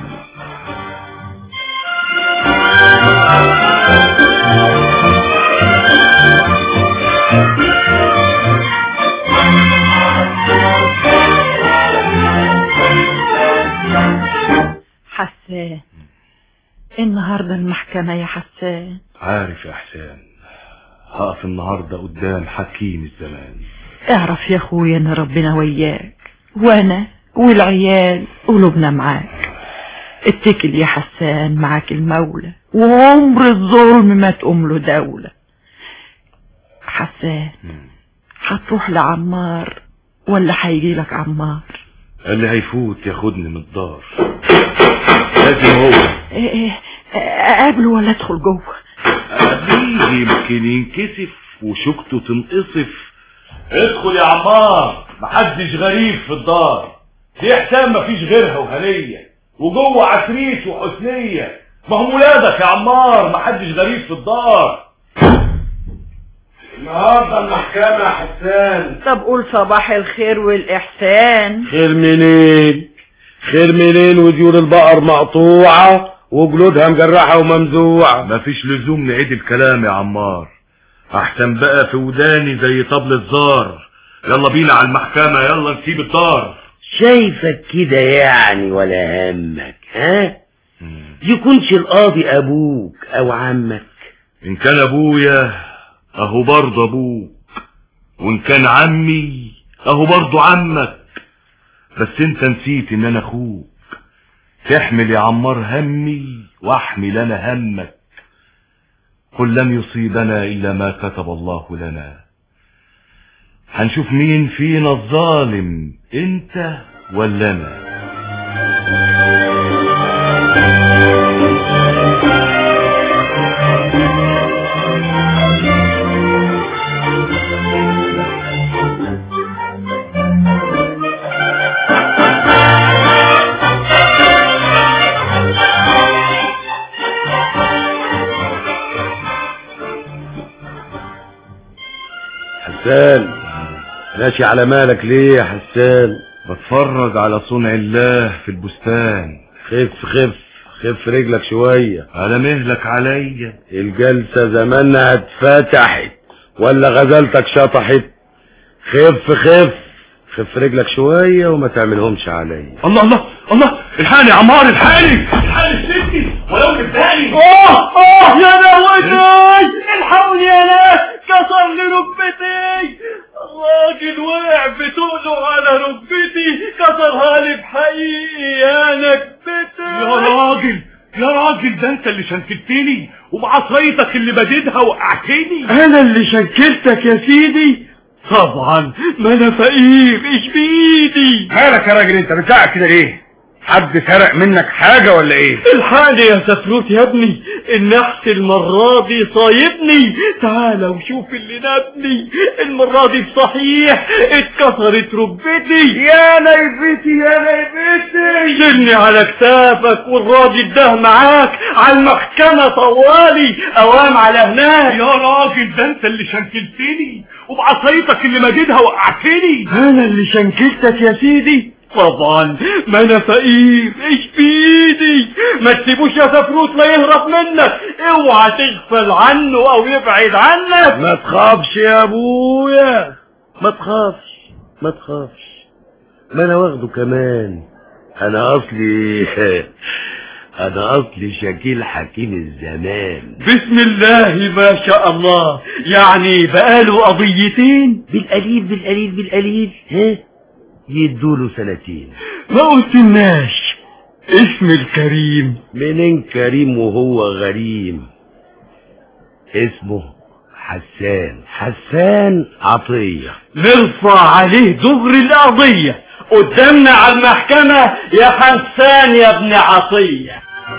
حسان النهاردة المحكمة يا حسان عارف يا حسان هقف النهاردة قدام حكيم الزمان اعرف يا اخويا ان ربنا وياك وانا والعيال قلوبنا معاك اتكل يا حسان معاك المولى وعمر الظلم ما تقوم له دولة حسان هتروح لعمار ولا هيجي لك عمار اللي هيفوت ياخدني من الدار لازم هو ايه ايه اقابله ولا ادخل جوه قبليه يمكن ينكسف وشوكته تنقصف ادخل يا عمار محدش غريب في الدار في حسام مفيش غيرها وهنية وجوه عفريت وحسنية ما هم ولادك يا عمار محدش غريب في الدار النهارده المحكمة يا حسان طب قول صباح الخير والإحسان خير منين خير منين وديول البقر مقطوعة وجلودها مجرحة وممزوعة مفيش لزوم نعيد الكلام يا عمار احسن بقى في وداني زي طبل الزار يلا بينا على المحكمة يلا نسيب الدار شايفك كده يعني ولا همك ها يكونش القاضي ابوك او عمك ان كان ابويا اهو برضه ابوك وان كان عمي اهو برضه عمك بس انت نسيت ان انا اخوك تحمل يا عمار همي واحمل انا همك قل لم يصيبنا الا ما كتب الله لنا هنشوف مين فينا الظالم انت ولا انا حسان ماشي على مالك ليه يا حسان بتفرج على صنع الله في البستان خف خف خف رجلك شوية على مهلك عليا الجلسة زمانها اتفتحت ولا غزلتك شطحت خف خف خف رجلك شوية وما تعملهمش عليا الله الله الله الحقني يا عمار الحقني الحقني ستي ولو الثاني اه اه يا نوتي الحقوني يا ناس كسر لي ركبتي الراجل وقع بتقله على ركبتي كسرها لي بحقيقي يا نكبتي يا راجل يا راجل ده انت اللي شنكلتني وبعصايتك اللي بديدها وقعتني انا اللي شكلتك يا سيدي طبعا ما انا فقير ايش بايدي مالك يا راجل انت بتزعق كده ليه حد سرق منك حاجة ولا ايه الحقني يا سفروت يا ابني النحس المرة دي صايبني تعال وشوف اللي نبني المرة دي بصحيح اتكسرت ركبتي يا نيفتي يا نيفتي شيلني على كتافك والراجل ده معاك على المحكمة طوالي اوام على هناك يا راجل ده انت اللي شنكلتني وبعصايتك اللي مجيدها وقعتني انا اللي شنكلتك يا سيدي طبعا ما انا فقير ايش بايدي ما تسيبوش يا سفروت لا يهرب منك اوعى تغفل عنه او يبعد عنك ما تخافش يا ابويا ما تخافش ما تخافش ما انا واخده كمان انا اصلي انا اصلي شكيل حكيم الزمان بسم الله ما شاء الله يعني بقاله قضيتين بالقليل بالقليل بالقليل ها يدوله سنتين ما قلتلناش اسم الكريم منين كريم وهو غريم اسمه حسان حسان عطية نرفع عليه دغر القضية قدامنا على المحكمة يا حسان يا ابن عطية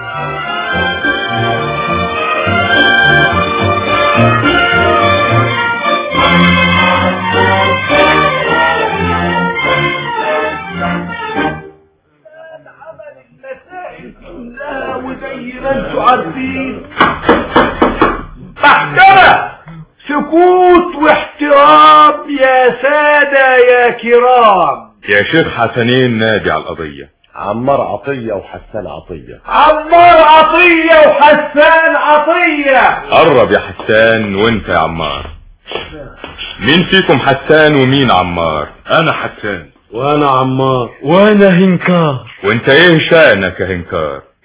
محكمة سكوت واحترام يا سادة يا كرام يا شيخ حسنين نادي على القضية عمار عطية وحسان عطية عمار عطية وحسان عطية قرب يا حسان وانت يا عمار مين فيكم حسان ومين عمار انا حسان وانا عمار وانا هنكار وانت ايه شأنك يا هنكار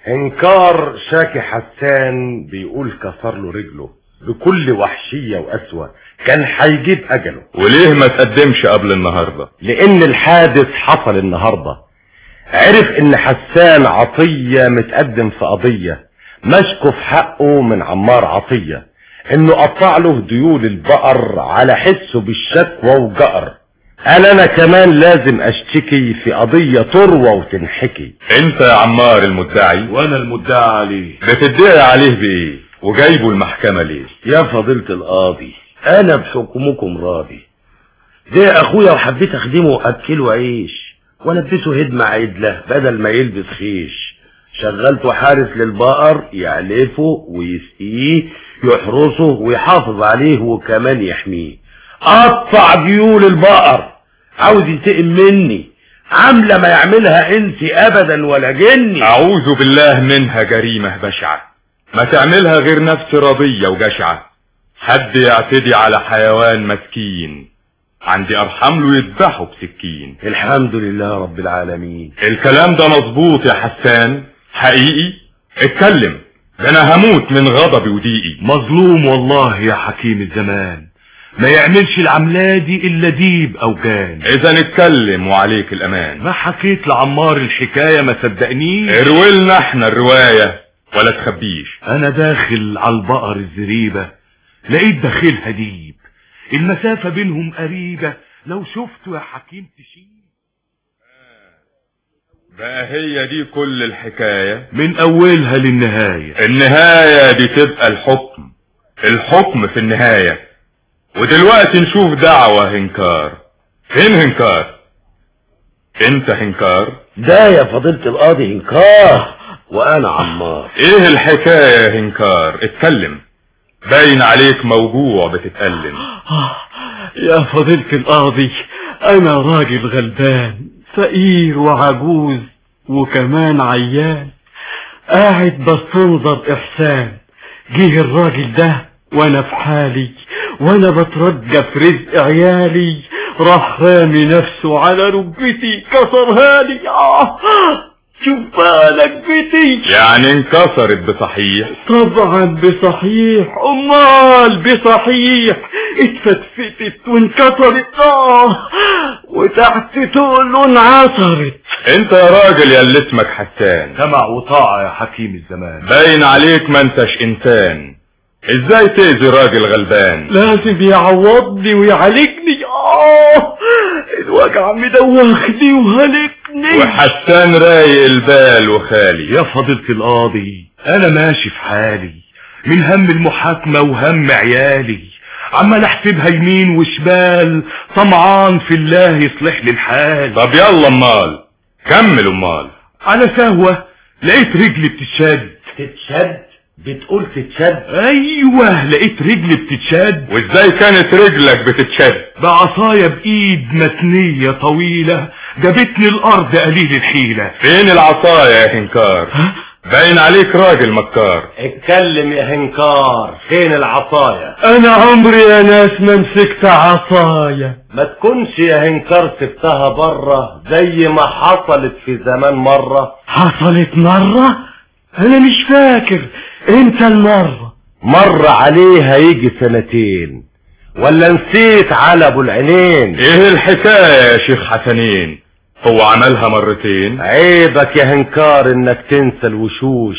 انكار شاكي حسان بيقول كسر له رجله بكل وحشية وقسوة كان هيجيب اجله وليه ما تقدمش قبل النهاردة لان الحادث حصل النهاردة عرف ان حسان عطية متقدم في قضية مشكو في حقه من عمار عطية انه قطع له ديول البقر على حسه بالشكوى وجأر قال انا كمان لازم اشتكي في قضية تروى وتنحكي انت يا عمار المدعي وانا المدعى عليه بتدعي عليه بايه وجايبه المحكمة ليه يا فضيلة القاضي انا بحكمكم راضي ده اخويا وحبيت اخدمه واكله عيش والبسه هدمة عدلة بدل ما يلبس خيش شغلته حارس للبقر يعلفه ويسقيه يحرسه ويحافظ عليه وكمان يحميه قطع ديول البقر عاوز ينتقم مني عاملة ما يعملها انسي ابدا ولا جني اعوذ بالله منها جريمة بشعة ما تعملها غير نفس رضية وجشعة حد يعتدي على حيوان مسكين عندي ارحم له يذبحه بسكين الحمد لله رب العالمين الكلام ده مظبوط يا حسان حقيقي اتكلم ده انا هموت من غضبي وضيقي مظلوم والله يا حكيم الزمان ما يعملش العملة دي الا ديب او جان اذا نتكلم وعليك الامان ما حكيت لعمار الحكاية ما صدقنيش ارويلنا احنا الرواية ولا تخبيش انا داخل على البقر الزريبة لقيت داخلها ديب المسافة بينهم قريبة لو شفته يا حكيم تشيل بقى هي دي كل الحكاية من اولها للنهاية النهاية دي تبقى الحكم الحكم في النهاية ودلوقتي نشوف دعوة هنكار فين هنكار انت هنكار ده يا فضيلة القاضي انكار وانا عمار ايه الحكاية يا هنكار اتكلم باين عليك موجوع بتتألم يا فضيلة القاضي انا راجل غلبان فقير وعجوز وكمان عيان قاعد بستنظر احسان جه الراجل ده وانا في حالي وانا بترجى في رزق عيالي راح رامي نفسه على ركبتي كسرها لي آه شوف بقى ركبتي يعني انكسرت بصحيح طبعا بصحيح امال بصحيح اتفتفتت وانكسرت اه وتحت تقول انعصرت انت يا راجل يا اللي اسمك حسان سمع وطاعة يا حكيم الزمان باين عليك ما انتش انسان ازاي تأذي راجل غلبان لازم يعوضني ويعالجني اه الوجع مدوخني وهلكني وحسان رايق البال وخالي يا فضيلة القاضي انا ماشي في حالي من هم المحاكمة وهم عيالي عمال احسبها يمين وشمال طمعان في الله يصلح لي الحال طب يلا امال كمل امال على سهوة لقيت رجلي بتتشد تتشد بتقول تتشد ايوه لقيت رجلي بتتشد وازاي كانت رجلك بتتشد بعصاية بايد متنية طويلة جابتني الارض قليل الحيلة فين العصاية يا هنكار باين عليك راجل مكار اتكلم يا هنكار فين العصاية انا عمري يا ناس ما مسكت عصايا ما تكونش يا هنكار سبتها بره زي ما حصلت في زمان مرة حصلت مرة انا مش فاكر امتى المرة مر عليها يجي سنتين ولا نسيت على ابو العينين ايه الحكاية يا شيخ حسنين هو عملها مرتين عيبك يا هنكار انك تنسى الوشوش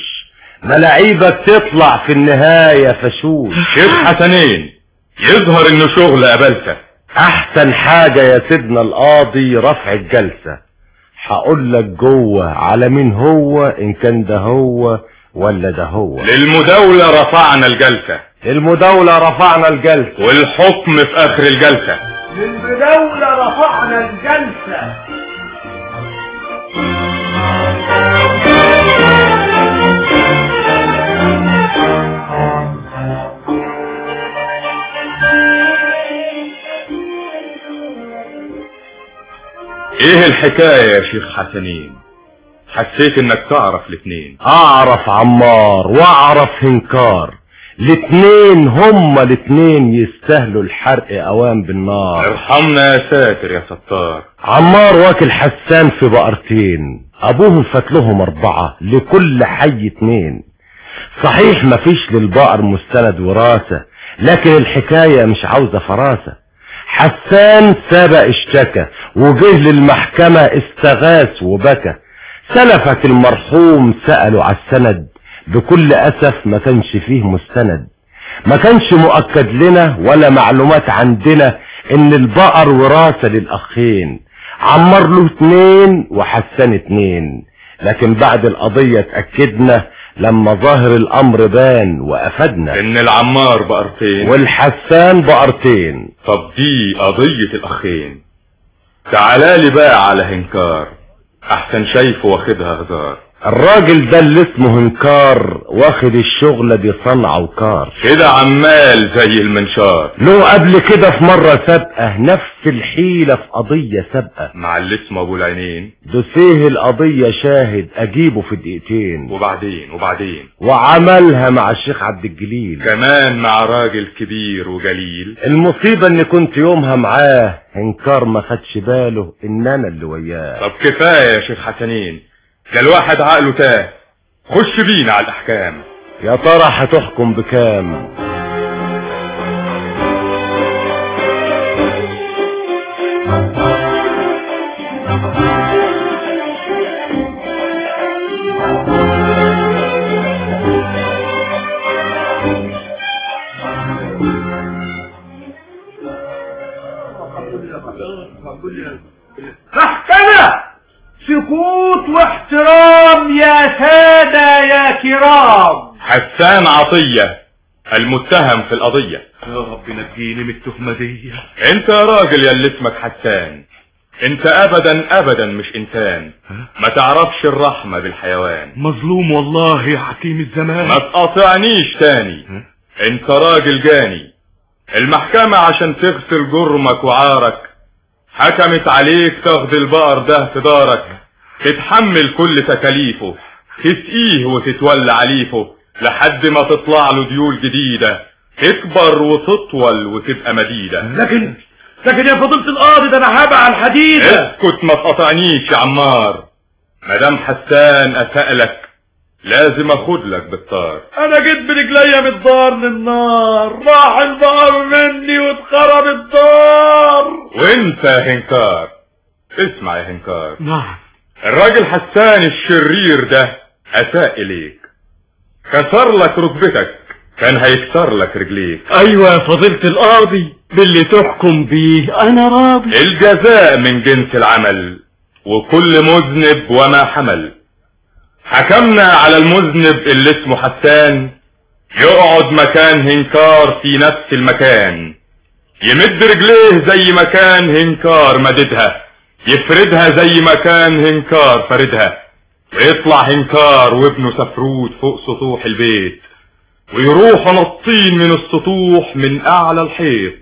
ملاعيبك تطلع في النهاية فشوش شيخ حسنين يظهر انه شغل قبلته احسن حاجة يا سيدنا القاضي رفع الجلسة هقول لك جوه على مين هو ان كان ده هو ولا ده هو للمداولة رفعنا الجلسة المداولة رفعنا الجلسة والحكم في اخر الجلسة للمداولة رفعنا الجلسة ايه الحكاية يا شيخ حسنين حسيت انك تعرف الاتنين اعرف عمار واعرف هنكار الاتنين هما الاتنين يستاهلوا الحرق اوام بالنار ارحمنا يا ساتر يا ستار عمار واكل حسان في بقرتين ابوهم فات لهم اربعة لكل حي اتنين صحيح مفيش للبقر مستند وراثة لكن الحكاية مش عاوزة فراسة حسان سبق اشتكى وجه للمحكمة استغاث وبكى سلفة المرحوم سألوا على السند بكل أسف ما كانش فيه مستند ما كانش مؤكد لنا ولا معلومات عندنا ان البقر وراثة للأخين عمر له اتنين وحسان اتنين لكن بعد القضية اتأكدنا لما ظاهر الأمر بان وأفدنا ان العمار بقرتين والحسان بقرتين طب دي قضية الاخين تعالالي بقى على هنكار احسن شايفه واخدها هزار الراجل ده اللي اسمه هنكار واخد الشغلة دي صنعة وكار كده عمال زي المنشار له قبل كده في مرة سابقة نفس الحيلة في قضية سابقة مع اللي اسمه ابو العينين دوسيه القضية شاهد اجيبه في دقيقتين وبعدين وبعدين وعملها مع الشيخ عبد الجليل كمان مع راجل كبير وجليل المصيبة ان كنت يومها معاه هنكار ما خدش باله ان انا اللي وياه طب كفاية يا شيخ حسنين ده الواحد عقله تاه خش بينا على الاحكام يا ترى هتحكم بكام محكمة سكوت واحترام يا سادة يا كرام حسان عطية المتهم في القضية يا رب نجيني من التهمة دي انت يا راجل يا اللي اسمك حسان انت ابدا ابدا مش انسان ما تعرفش الرحمة بالحيوان مظلوم والله يا حكيم الزمان ما تقاطعنيش تاني انت راجل جاني المحكمة عشان تغسل جرمك وعارك حكمت عليك تاخد البقر ده في دارك تتحمل كل تكاليفه تسقيه وتتولى عليفه لحد ما تطلع له ديول جديدة تكبر وتطول وتبقى مديدة لكن لكن يا فضيلة القاضي ده انا هبقى على الحديدة اسكت ما تقاطعنيش يا عمار مدام حسان اسألك لازم اخد لك بالطار انا جيت برجليا من الدار للنار راح البقر مني واتخرب الدار وانت يا هنكار اسمع يا هنكار نعم الراجل حسان الشرير ده اساء اليك كسر لك ركبتك كان هيكسر لك رجليك ايوه يا فضيلة القاضي باللي تحكم بيه انا راضي الجزاء من جنس العمل وكل مذنب وما حمل حكمنا على المذنب اللي اسمه حسان يقعد مكان هنكار في نفس المكان يمد رجليه زي ما كان هنكار مددها يفردها زي ما كان هنكار فردها ويطلع هنكار وابنه سفروت فوق سطوح البيت ويروحوا نطين من السطوح من اعلى الحيط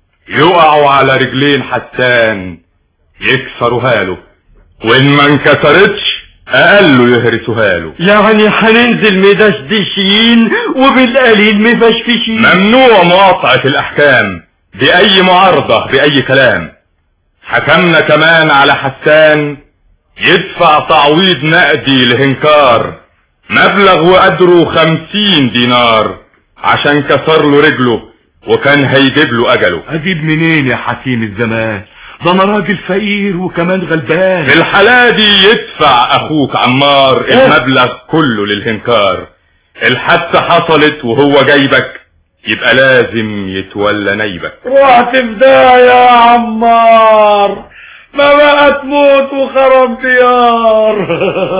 يقعوا على رجلين حسان يكسروها له وان ما انكسرتش اقله يهرسوها له يعني هننزل مدشدشين وبالقليل مفشفشين ممنوع مقاطعة الاحكام باي معارضة باي كلام حكمنا كمان على حسان يدفع تعويض نقدي لهنكار مبلغ وقدره خمسين دينار عشان كسر له رجله وكان هيجيب له اجله اجيب منين يا حكيم الزمان ده انا راجل فقير وكمان غلبان في الحالة دي يدفع اخوك عمار المبلغ كله للهنكار الحادثة حصلت وهو جايبك يبقى لازم يتولى نايبك رحت في داهية يا عمار ما بقى تموت وخرب ديار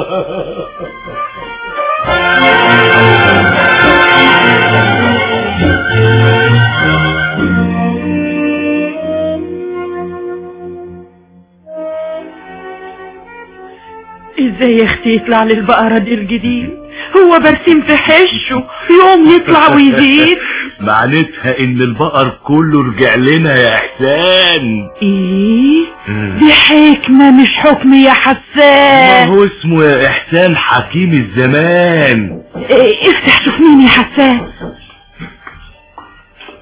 ازاي يا اختي يطلع لي البقرة دي الجديد هو برسيم في حشه يوم يطلع ويزيد معناتها ان البقر كله رجع لنا يا احسان ايه دي حكمة مش حكم يا ما حسان هو اسمه يا احسان حكيم الزمان إيه افتح شوف مين يا حسان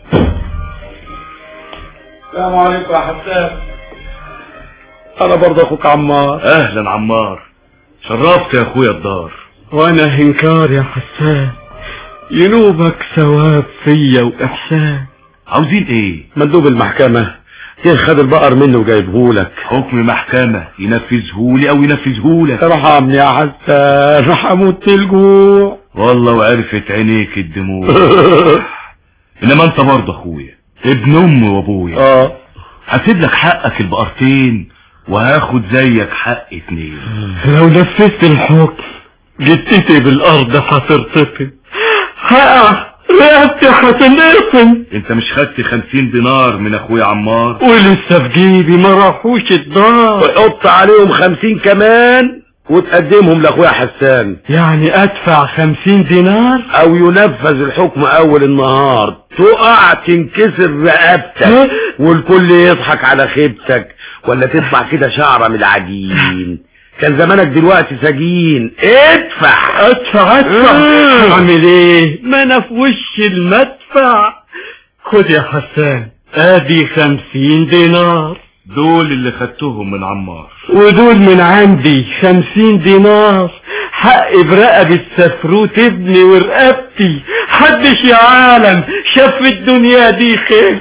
السلام عليكم يا حسان انا برضه اخوك عمار اهلا عمار شرفت يا اخويا الدار وانا هنكار يا حسان ينوبك ثواب فيا واحسان عاوزين ايه مندوب المحكمة جه خد البقر منه وجايبهولك حكم محكمة ينفذهولي او ينفذهولك ارحمني يا حسان هموت من الجوع والله وعرفت عينيك الدموع انما انت برضه اخويا ابن امي وابويا اه هسيب لك حقك البقرتين وهاخد زيك حق اتنين لو نفذت الحكم جتتي بالارض هترتفع هقع رقبتي هتنقسم انت مش خدت خمسين دينار من اخويا عمار ولسه في جيبي ما راحوش الدار وحط عليهم خمسين كمان وتقدمهم لاخويا حسان يعني ادفع خمسين دينار او ينفذ الحكم اول النهار تقع تنكسر رقبتك والكل يضحك على خيبتك ولا تطلع كده شعرة من العجين كان زمانك دلوقتي سجين ادفع ادفع ادفع اعمل ايه ما انا في وش المدفع خد يا حسان ادي خمسين دينار دول اللي خدتهم من عمار ودول من عندي خمسين دينار حق برقبة سفروت ابني ورقبتي حدش يا عالم شاف في الدنيا دي خير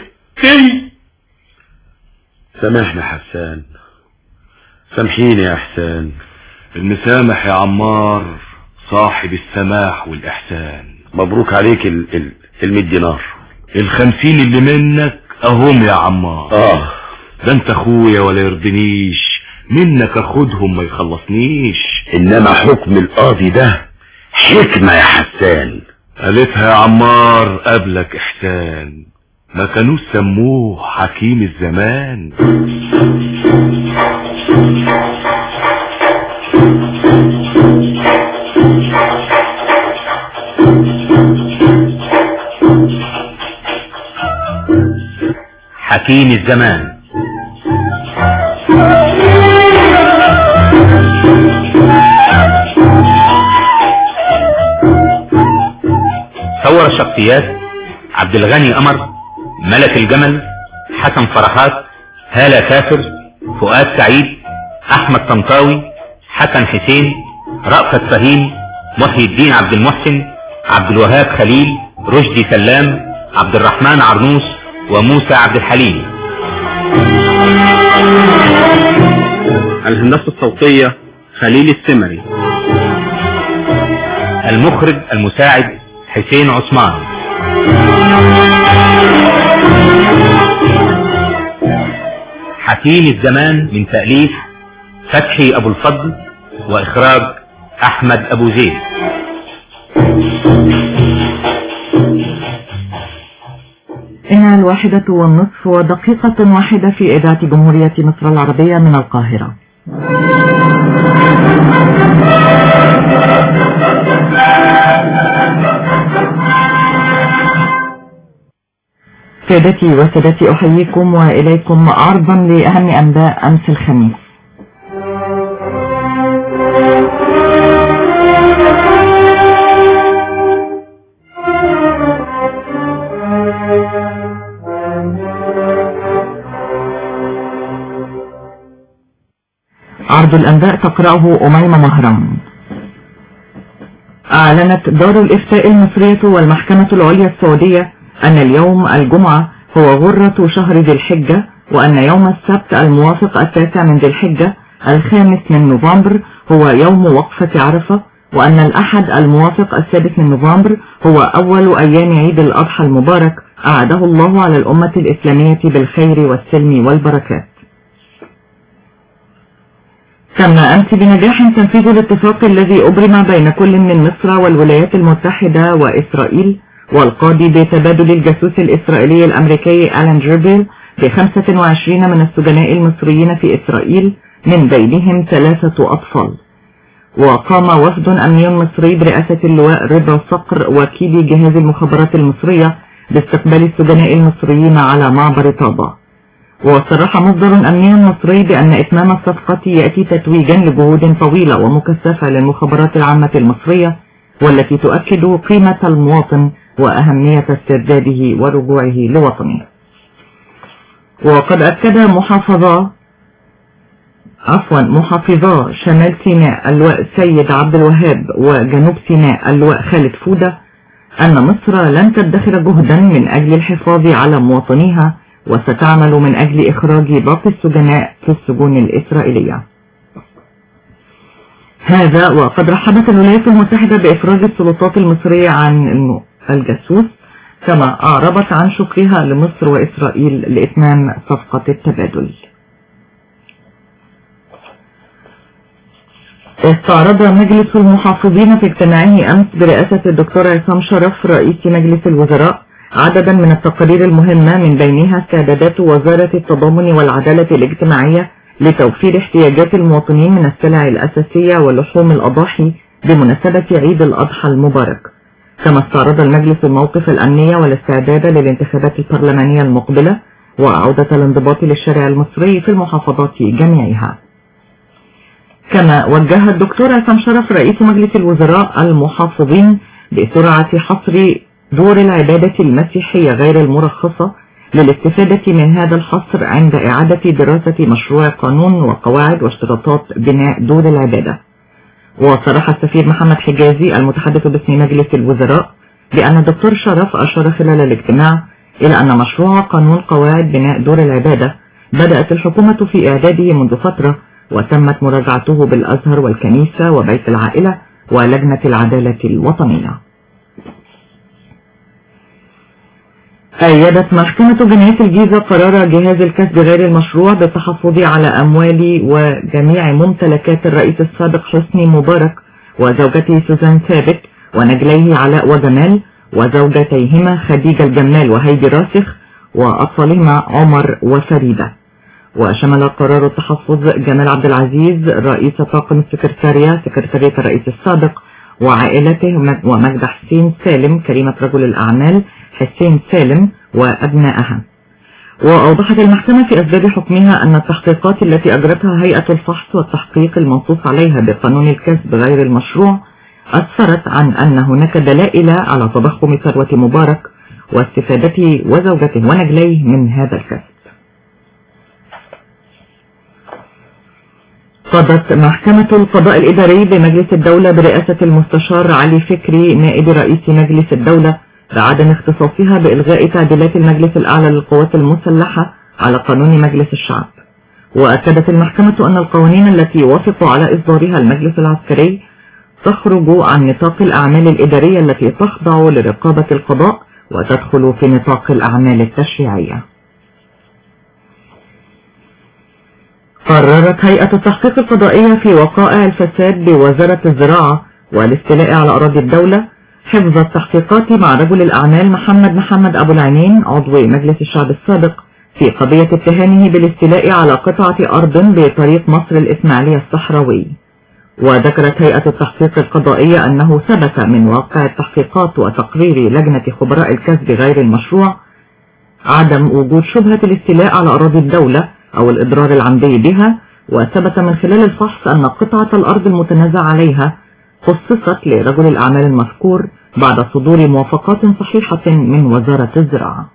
سامحنا حسان سامحيني يا حسان المسامح يا عمار صاحب السماح والإحسان مبروك عليك ال ال المية دينار الخمسين اللي منك اهم يا عمار اه ده انت اخويا ولا يرضنيش منك اخدهم ما يخلصنيش انما حكم القاضي ده حكمة يا حسان قالتها يا عمار قبلك احسان ما كانوش سموه حكيم الزمان حكيم الزمان صور الشخصيات عبد الغني قمر ملك الجمل حسن فرحات هالة كافر فؤاد سعيد احمد طنطاوي حسن حسين رأفت فهيم محي الدين عبد المحسن عبد الوهاب خليل رشدي سلام عبد الرحمن عرنوس وموسى عبد الحليم الهندسة الصوتية خليل السمري المخرج المساعد حسين عثمان حكيم الزمان من تأليف فتحي أبو الفضل وإخراج أحمد أبو زيد إنها الواحدة والنصف ودقيقة واحدة في إذاعة جمهورية مصر العربية من القاهرة سادتي وسادتي أحييكم وإليكم عرضا لأهم أنباء أمس الخميس عرض الأنباء تقرأه أميمة مهران أعلنت دار الإفتاء المصرية والمحكمة العليا السعودية أن اليوم الجمعة هو غرة شهر ذي الحجة وأن يوم السبت الموافق التاسع من ذي الحجة الخامس من نوفمبر هو يوم وقفة عرفة وأن الأحد الموافق السادس من نوفمبر هو أول أيام عيد الأضحى المبارك أعاده الله على الأمة الإسلامية بالخير والسلم والبركات تم أمس بنجاح تنفيذ الاتفاق الذي أبرم بين كل من مصر والولايات المتحدة وإسرائيل والقاضي بتبادل الجاسوس الإسرائيلي الأمريكي ألان جيربيل ب 25 من السجناء المصريين في إسرائيل من بينهم ثلاثة أطفال وقام وفد أمني مصري برئاسة اللواء رضا صقر وكيل جهاز المخابرات المصرية باستقبال السجناء المصريين على معبر طابة وصرح مصدر أمني مصري بأن إتمام الصفقة يأتي تتويجا لجهود طويلة ومكثفة للمخابرات العامة المصرية والتي تؤكد قيمة المواطن وأهمية استرداده ورجوعه لوطنه وقد أكد محافظة عفوا محافظا شمال سيناء اللواء سيد عبد الوهاب وجنوب سيناء اللواء خالد فودة أن مصر لن تدخر جهدا من أجل الحفاظ على مواطنيها وستعمل من أجل إخراج باقي السجناء في السجون الإسرائيلية هذا وقد رحبت الولايات المتحدة بإفراج السلطات المصرية عن الجاسوس كما أعربت عن شكرها لمصر وإسرائيل لإتمام صفقة التبادل استعرض مجلس المحافظين في اجتماعه أمس برئاسة الدكتور عصام شرف رئيس مجلس الوزراء عددا من التقارير المهمة من بينها استعدادات وزارة التضامن والعدالة الاجتماعية لتوفير احتياجات المواطنين من السلع الأساسية ولحوم الأضاحي بمناسبة عيد الأضحى المبارك كما استعرض المجلس الموقف الأمنية والاستعداد للانتخابات البرلمانية المقبلة وعودة الانضباط للشارع المصري في المحافظات جميعها كما وجه الدكتور عصام شرف رئيس مجلس الوزراء المحافظين بسرعة حصر دور العبادة المسيحية غير المرخصة للاستفادة من هذا الحصر عند إعادة دراسة مشروع قانون وقواعد واشتراطات بناء دور العبادة وصرح السفير محمد حجازي المتحدث باسم مجلس الوزراء بأن الدكتور شرف أشار خلال الاجتماع إلى أن مشروع قانون قواعد بناء دور العبادة بدأت الحكومة في إعداده منذ فترة وتمت مراجعته بالأزهر والكنيسة وبيت العائلة ولجنة العدالة الوطنية أيدت محكمة جناية الجيزة قرار جهاز الكسب غير المشروع بالتحفظ على أموال وجميع ممتلكات الرئيس السابق حسني مبارك وزوجته سوزان ثابت ونجليه علاء وجمال وزوجتيهما خديجة الجمال وهيدي راسخ وأطفالهما عمر وفريدة وشمل قرار التحفظ جمال عبد العزيز رئيس طاقم السكرتارية سكرتارية الرئيس السابق وعائلته ومجد حسين سالم كريمة رجل الأعمال حسين سالم وأبنائها وأوضحت المحكمة في أسباب حكمها أن التحقيقات التي أجرتها هيئة الفحص والتحقيق المنصوص عليها بقانون الكسب غير المشروع أسفرت عن أن هناك دلائل على تضخم ثروة مبارك واستفادته وزوجته ونجليه من هذا الكسب قضت محكمة القضاء الإداري بمجلس الدولة برئاسة المستشار علي فكري نائب رئيس مجلس الدولة بعدم اختصاصها بإلغاء تعديلات المجلس الأعلى للقوات المسلحة على قانون مجلس الشعب وأكدت المحكمة أن القوانين التي وافق على إصدارها المجلس العسكري تخرج عن نطاق الأعمال الإدارية التي تخضع لرقابة القضاء وتدخل في نطاق الأعمال التشريعية قررت هيئة التحقيق القضائية في وقائع الفساد بوزارة الزراعة والاستيلاء على أراضي الدولة حفظ التحقيقات مع رجل الأعمال محمد محمد أبو العينين عضو مجلس الشعب السابق في قضية اتهامه بالاستيلاء على قطعة أرض بطريق مصر الإسماعيلية الصحراوي وذكرت هيئة التحقيق القضائية أنه ثبت من واقع التحقيقات وتقرير لجنة خبراء الكسب غير المشروع عدم وجود شبهة الاستيلاء على أراضي الدولة أو الإضرار العمدي بها وثبت من خلال الفحص أن قطعة الأرض المتنازع عليها خصصت لرجل الأعمال المذكور بعد صدور موافقات صحيحة من وزارة الزراعة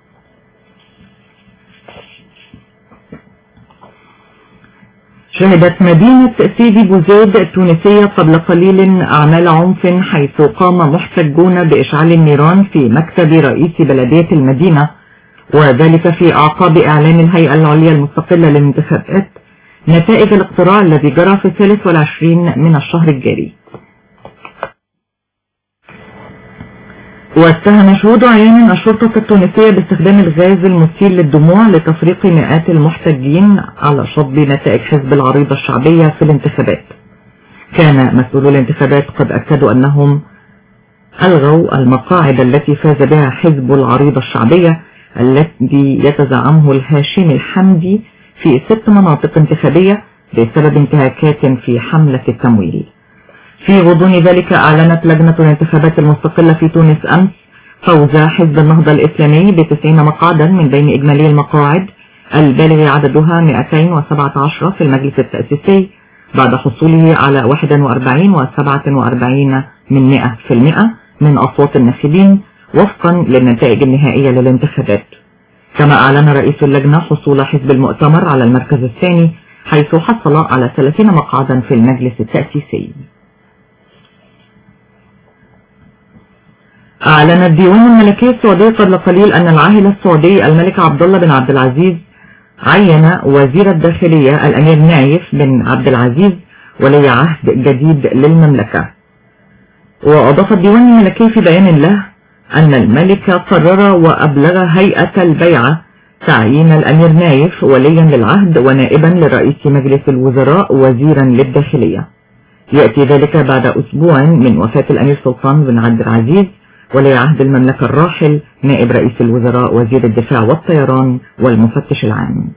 شهدت مدينة سيدي بوزيد التونسية قبل قليل أعمال عنف حيث قام محتجون بإشعال النيران في مكتب رئيس بلدية المدينة وذلك في أعقاب إعلان الهيئة العليا المستقلة للانتخابات نتائج الاقتراع الذي جرى في الثالث والعشرين من الشهر الجاري واتهم شهود عيان الشرطة التونسية باستخدام الغاز المسيل للدموع لتفريق مئات المحتجين على شطب نتائج حزب العريضة الشعبية في الانتخابات كان مسؤولو الانتخابات قد أكدوا أنهم ألغوا المقاعد التي فاز بها حزب العريضة الشعبية الذي يتزعمه الهاشمي الحمدي في ست مناطق انتخابية بسبب انتهاكات في حملة التمويل في غضون ذلك أعلنت لجنة الانتخابات المستقلة في تونس أمس فوز حزب النهضة الإسلامي بتسعين مقعدا من بين إجمالي المقاعد البالغ عددها 217 في المجلس التأسيسي بعد حصوله على 41 و47 من 100 في المئة من أصوات الناخبين وفقا للنتائج النهائية للانتخابات كما أعلن رئيس اللجنة حصول حزب المؤتمر على المركز الثاني حيث حصل على 30 مقعدا في المجلس التأسيسي أعلن الديوان الملكي السعودي قبل قليل أن العاهل السعودي الملك عبد الله بن عبد العزيز عين وزير الداخلية الأمير نايف بن عبد العزيز ولي عهد جديد للمملكة وأضاف الديوان الملكي في بيان له أن الملك قرر وأبلغ هيئة البيعة تعيين الأمير نايف وليا للعهد ونائبا لرئيس مجلس الوزراء وزيرا للداخلية يأتي ذلك بعد أسبوع من وفاة الأمير سلطان بن عبد العزيز ولي عهد المملكة الراحل نائب رئيس الوزراء وزير الدفاع والطيران والمفتش العام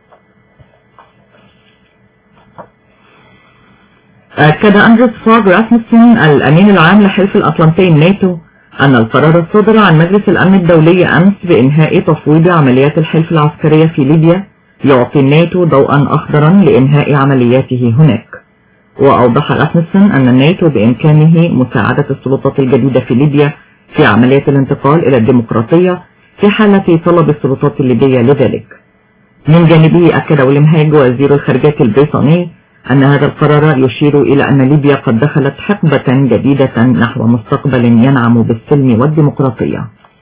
أكد أندرس فوغ راسمسون الأمين العام لحلف الأطلنطي الناتو أن القرار الصادر عن مجلس الأمن الدولي أمس بإنهاء تفويض عمليات الحلف العسكرية في ليبيا يعطي الناتو ضوءا أخضرا لإنهاء عملياته هناك وأوضح راسمسون أن الناتو بإمكانه مساعدة السلطات الجديدة في ليبيا في عملية الانتقال إلى الديمقراطية في حالة طلب السلطات الليبية لذلك من جانبه أكد ويليام هاج وزير الخارجية البريطاني أن هذا القرار يشير إلى أن ليبيا قد دخلت حقبة جديدة نحو مستقبل ينعم بالسلم والديمقراطية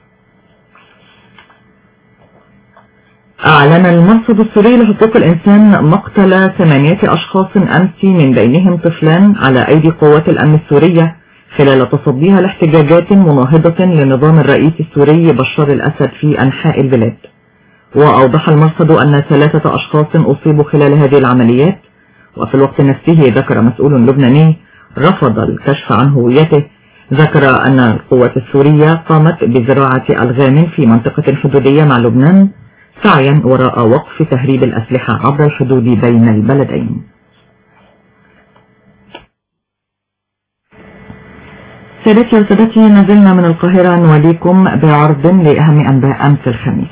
أعلن المرصد السوري لحقوق الإنسان مقتل ثمانية أشخاص أمس من بينهم طفلان على أيدي قوات الأمن السورية خلال تصديها لاحتجاجات مناهضة لنظام الرئيس السوري بشار الأسد في أنحاء البلاد وأوضح المرصد أن ثلاثة أشخاص أصيبوا خلال هذه العمليات وفي الوقت نفسه ذكر مسؤول لبناني رفض الكشف عن هويته ذكر أن القوات السورية قامت بزراعة ألغام في منطقة حدودية مع لبنان سعيا وراء وقف تهريب الأسلحة عبر الحدود بين البلدين سادتي وسادتي نزلنا من القاهرة نوليكم بعرض لأهم أنباء أمس الخميس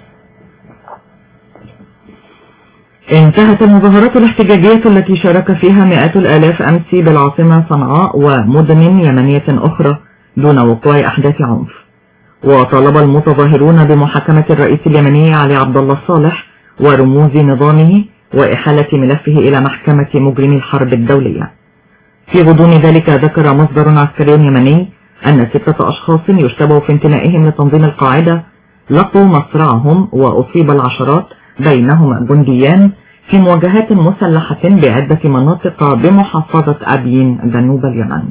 انتهت المظاهرات الاحتجاجية التي شارك فيها مئات الآلاف أمس بالعاصمة صنعاء ومدن يمنية أخرى دون وقوع أحداث عنف وطالب المتظاهرون بمحاكمة الرئيس اليمني علي عبد الله صالح ورموز نظامه وإحالة ملفه إلى محكمة مجرمي الحرب الدولية في غضون ذلك ذكر مصدر عسكري يمني أن ستة أشخاص يشتبه في انتمائهم لتنظيم القاعدة لقوا مصرعهم وأصيب العشرات بينهم جنديان في مواجهات مسلحة بعدة مناطق بمحافظة أبين جنوب اليمن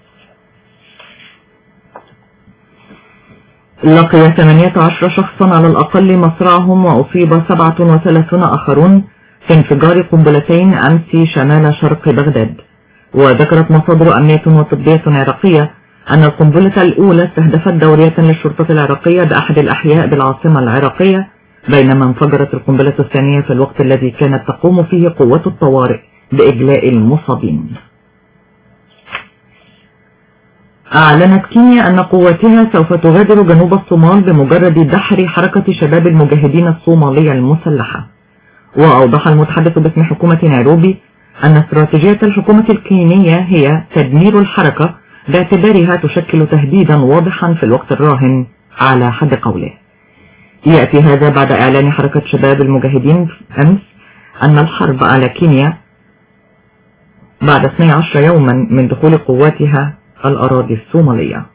لقي 18 شخصا على الأقل مصرعهم وأصيب 37 آخرون في انفجار قنبلتين أمس شمال شرق بغداد وذكرت مصادر أمنية وطبية عراقية أن القنبلة الأولى استهدفت دورية للشرطة العراقية بأحد الأحياء بالعاصمة العراقية بينما انفجرت القنبلة الثانية في الوقت الذي كانت تقوم فيه قوات الطوارئ بإجلاء المصابين أعلنت كينيا أن قواتها سوف تغادر جنوب الصومال بمجرد دحر حركة شباب المجاهدين الصومالية المسلحة وأوضح المتحدث باسم حكومة نيروبي أن استراتيجية الحكومة الكينية هي تدمير الحركة باعتبارها تشكل تهديدا واضحا في الوقت الراهن على حد قوله يأتي هذا بعد إعلان حركة شباب المجاهدين أمس أن الحرب على كينيا بعد 12 يوما من دخول قواتها الأراضي الصومالية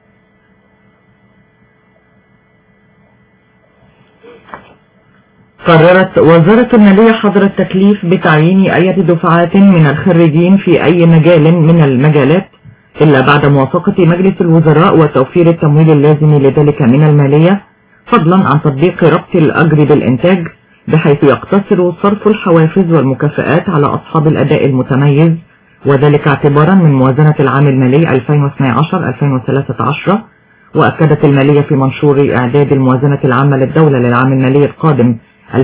قررت وزارة المالية حظر التكليف بتعيين أي دفعات من الخريجين في أي مجال من المجالات إلا بعد موافقة مجلس الوزراء وتوفير التمويل اللازم لذلك من المالية فضلا عن تطبيق ربط الأجر بالإنتاج بحيث يقتصر صرف الحوافز والمكافآت على أصحاب الأداء المتميز وذلك اعتبارا من موازنة العام المالي 2012-2013 وأكدت المالية في منشور إعداد الموازنة العامة للدولة للعام المالي القادم 2012-2013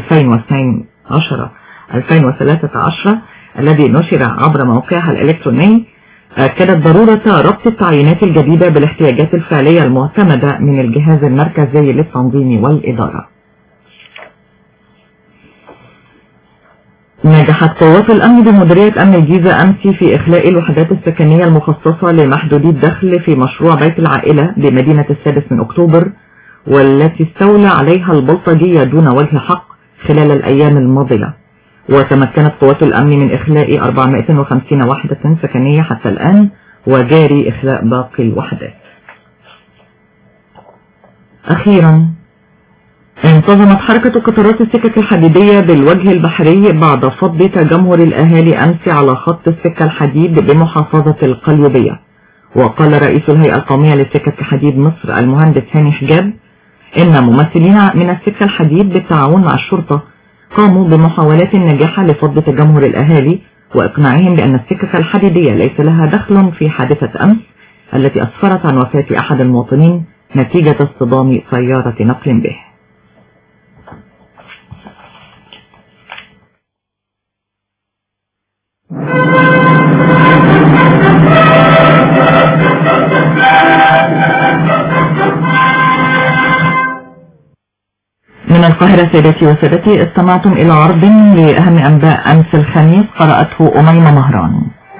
الذي نشر عبر موقعها الإلكتروني أكدت ضرورة ربط التعيينات الجديدة بالاحتياجات الفعلية المعتمدة من الجهاز المركزي للتنظيم والإدارة نجحت قوات الأمن بمديرية أمن الجيزة أمس في إخلاء الوحدات السكنية المخصصة لمحدودي الدخل في مشروع بيت العائلة بمدينة السادس من أكتوبر والتي استولى عليها البلطجية دون وجه حق خلال الأيام الماضية وتمكنت قوات الأمن من إخلاء 450 وحدة سكنية حتى الآن وجاري إخلاء باقي الوحدات أخيرا انتظمت حركة قطارات السكك الحديدية بالوجه البحري بعد فض تجمهر الأهالي أمس على خط السكة الحديد بمحافظة القليوبية وقال رئيس الهيئة القومية لسكك حديد مصر المهندس هاني حجاب إن ممثلين من السكة الحديد بالتعاون مع الشرطة قاموا بمحاولات ناجحة لفض تجمهر الأهالي وإقناعهم بأن السكك الحديدية ليس لها دخل في حادثة أمس التي أسفرت عن وفاة أحد المواطنين نتيجة اصطدام سيارة نقل به من القاهرة سيداتي وسادتي استمعتم إلى عرض لأهم أنباء أمس الخميس قرأته أميمة مهران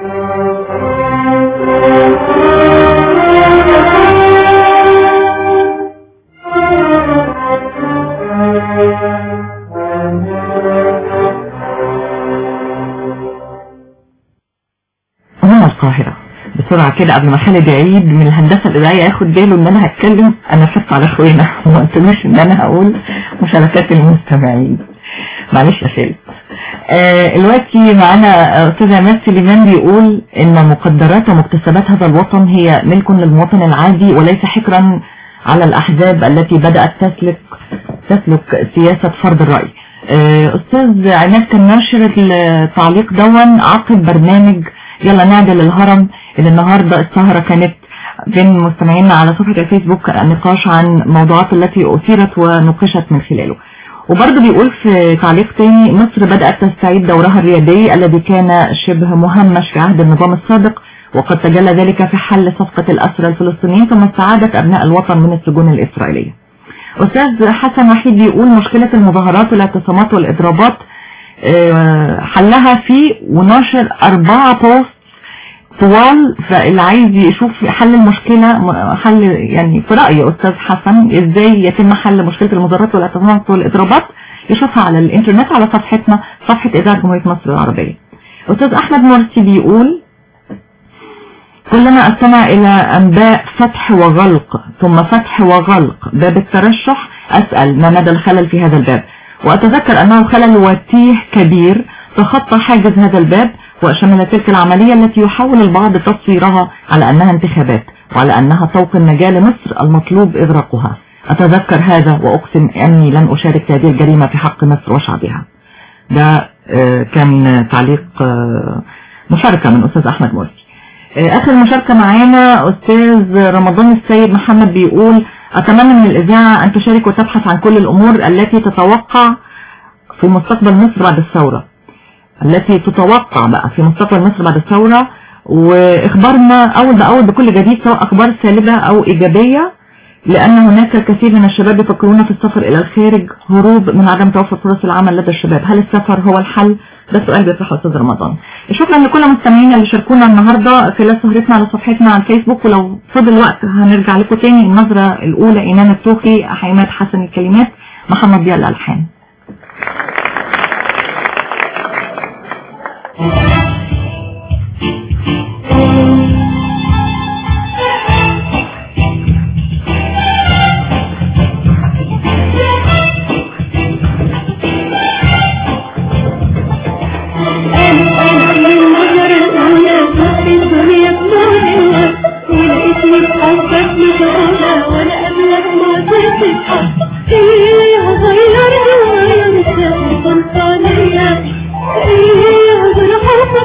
من القاهرة بسرعة كده قبل ما خالد يعيد من الهندسة الإذاعية ياخد باله إن أنا هتكلم أنا خدت على أخوينا وما قلتلوش إن أنا هقول مشاركات المستمعين معلش يا خالد آه دلوقتي معانا أستاذ عماد سليمان بيقول إن مقدرات ومكتسبات هذا الوطن هي ملك للمواطن العادي وليس حكرا على الأحزاب التي بدأت تسلك تسلك سياسة فرض الرأي آه أستاذ عماد كان ناشر التعليق دون عقب برنامج يلا نعدل الهرم اللي النهاردة السهرة كانت بين مستمعينا على صفحة الفيسبوك نقاش عن موضوعات التي أثيرت ونقشت من خلاله وبرضه بيقول في تعليق تاني مصر بدأت تستعيد دورها الريادي الذي كان شبه مهمش في عهد النظام السابق وقد تجلى ذلك في حل صفقة الأسرى الفلسطينيين ثم استعادة أبناء الوطن من السجون الإسرائيلية أستاذ حسن وحيد بيقول مشكلة المظاهرات والاعتصامات والإضرابات حلها في ونشر أربعة بوست طوال فاللي عايز يشوف حل المشكلة حل يعني في رأيي أستاذ حسن إزاي يتم حل مشكلة المظاهرات والاعتصامات والإضرابات يشوفها على الإنترنت على صفحتنا صفحة إذاعة جمهورية مصر العربية أستاذ أحمد مرسي بيقول كلما أستمع إلى أنباء فتح وغلق ثم فتح وغلق باب الترشح أسأل ما مدى الخلل في هذا الباب وأتذكر أنه خلل وتيه كبير تخطى حاجز هذا الباب وشمل تلك العملية التي يحاول البعض تصويرها على أنها انتخابات وعلى أنها طوق النجاة لمصر المطلوب إغراقها أتذكر هذا وأقسم أني لن أشارك هذه الجريمة في حق مصر وشعبها ده كان تعليق مشاركة من أستاذ أحمد مرسي آخر مشاركة معانا أستاذ رمضان السيد محمد بيقول أتمنى من الإذاعة أن تشارك وتبحث عن كل الأمور التي تتوقع في مستقبل مصر بعد الثورة التي تتوقع بقى في مستقبل مصر بعد الثورة وإخبارنا أول بأول بكل جديد سواء أخبار سالبة أو إيجابية لأن هناك الكثير من الشباب يفكرون في السفر إلى الخارج هروب من عدم توفر فرص العمل لدى الشباب هل السفر هو الحل؟ ده سؤال بيطرحه أستاذ رمضان شكرا لكل مستمعينا اللي شاركونا النهاردة خلال سهرتنا على صفحتنا على الفيسبوك ولو فضل وقت هنرجع لكم تاني النظرة الأولى إيمان التوخي حيمات حسن الكلمات محمد ضياء الألحان ايه غير حب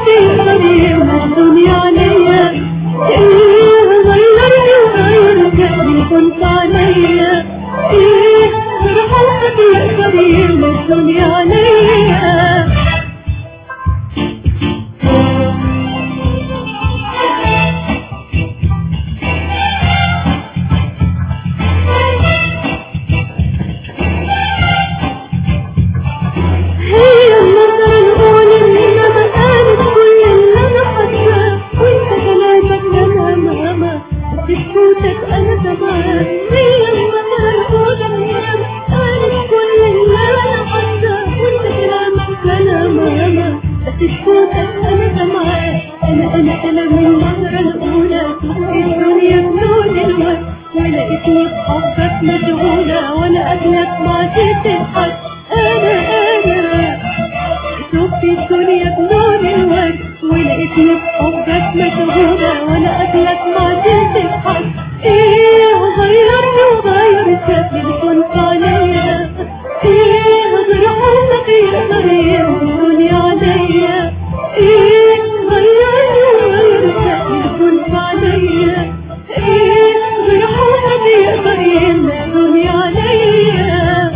أنا سمعان أنا أنا أنا من النظرة الأولى شفت الدنيا بلون الورد ولقيتني بحبك مشغولة وأنا قبلك ما تضحك أنا أنا شفت الدنيا بلون الورد ولقيتني بحبك مشغولة وأنا قبلك ما تضحك إيه وغيرني وغير الشكل اللي كنت عليا إيه غير حبك يقدر يمنعني عليا إيه غيرني وغير الشكل اللي كنت عليا إيه غير حبك يقدر يمنعني عليا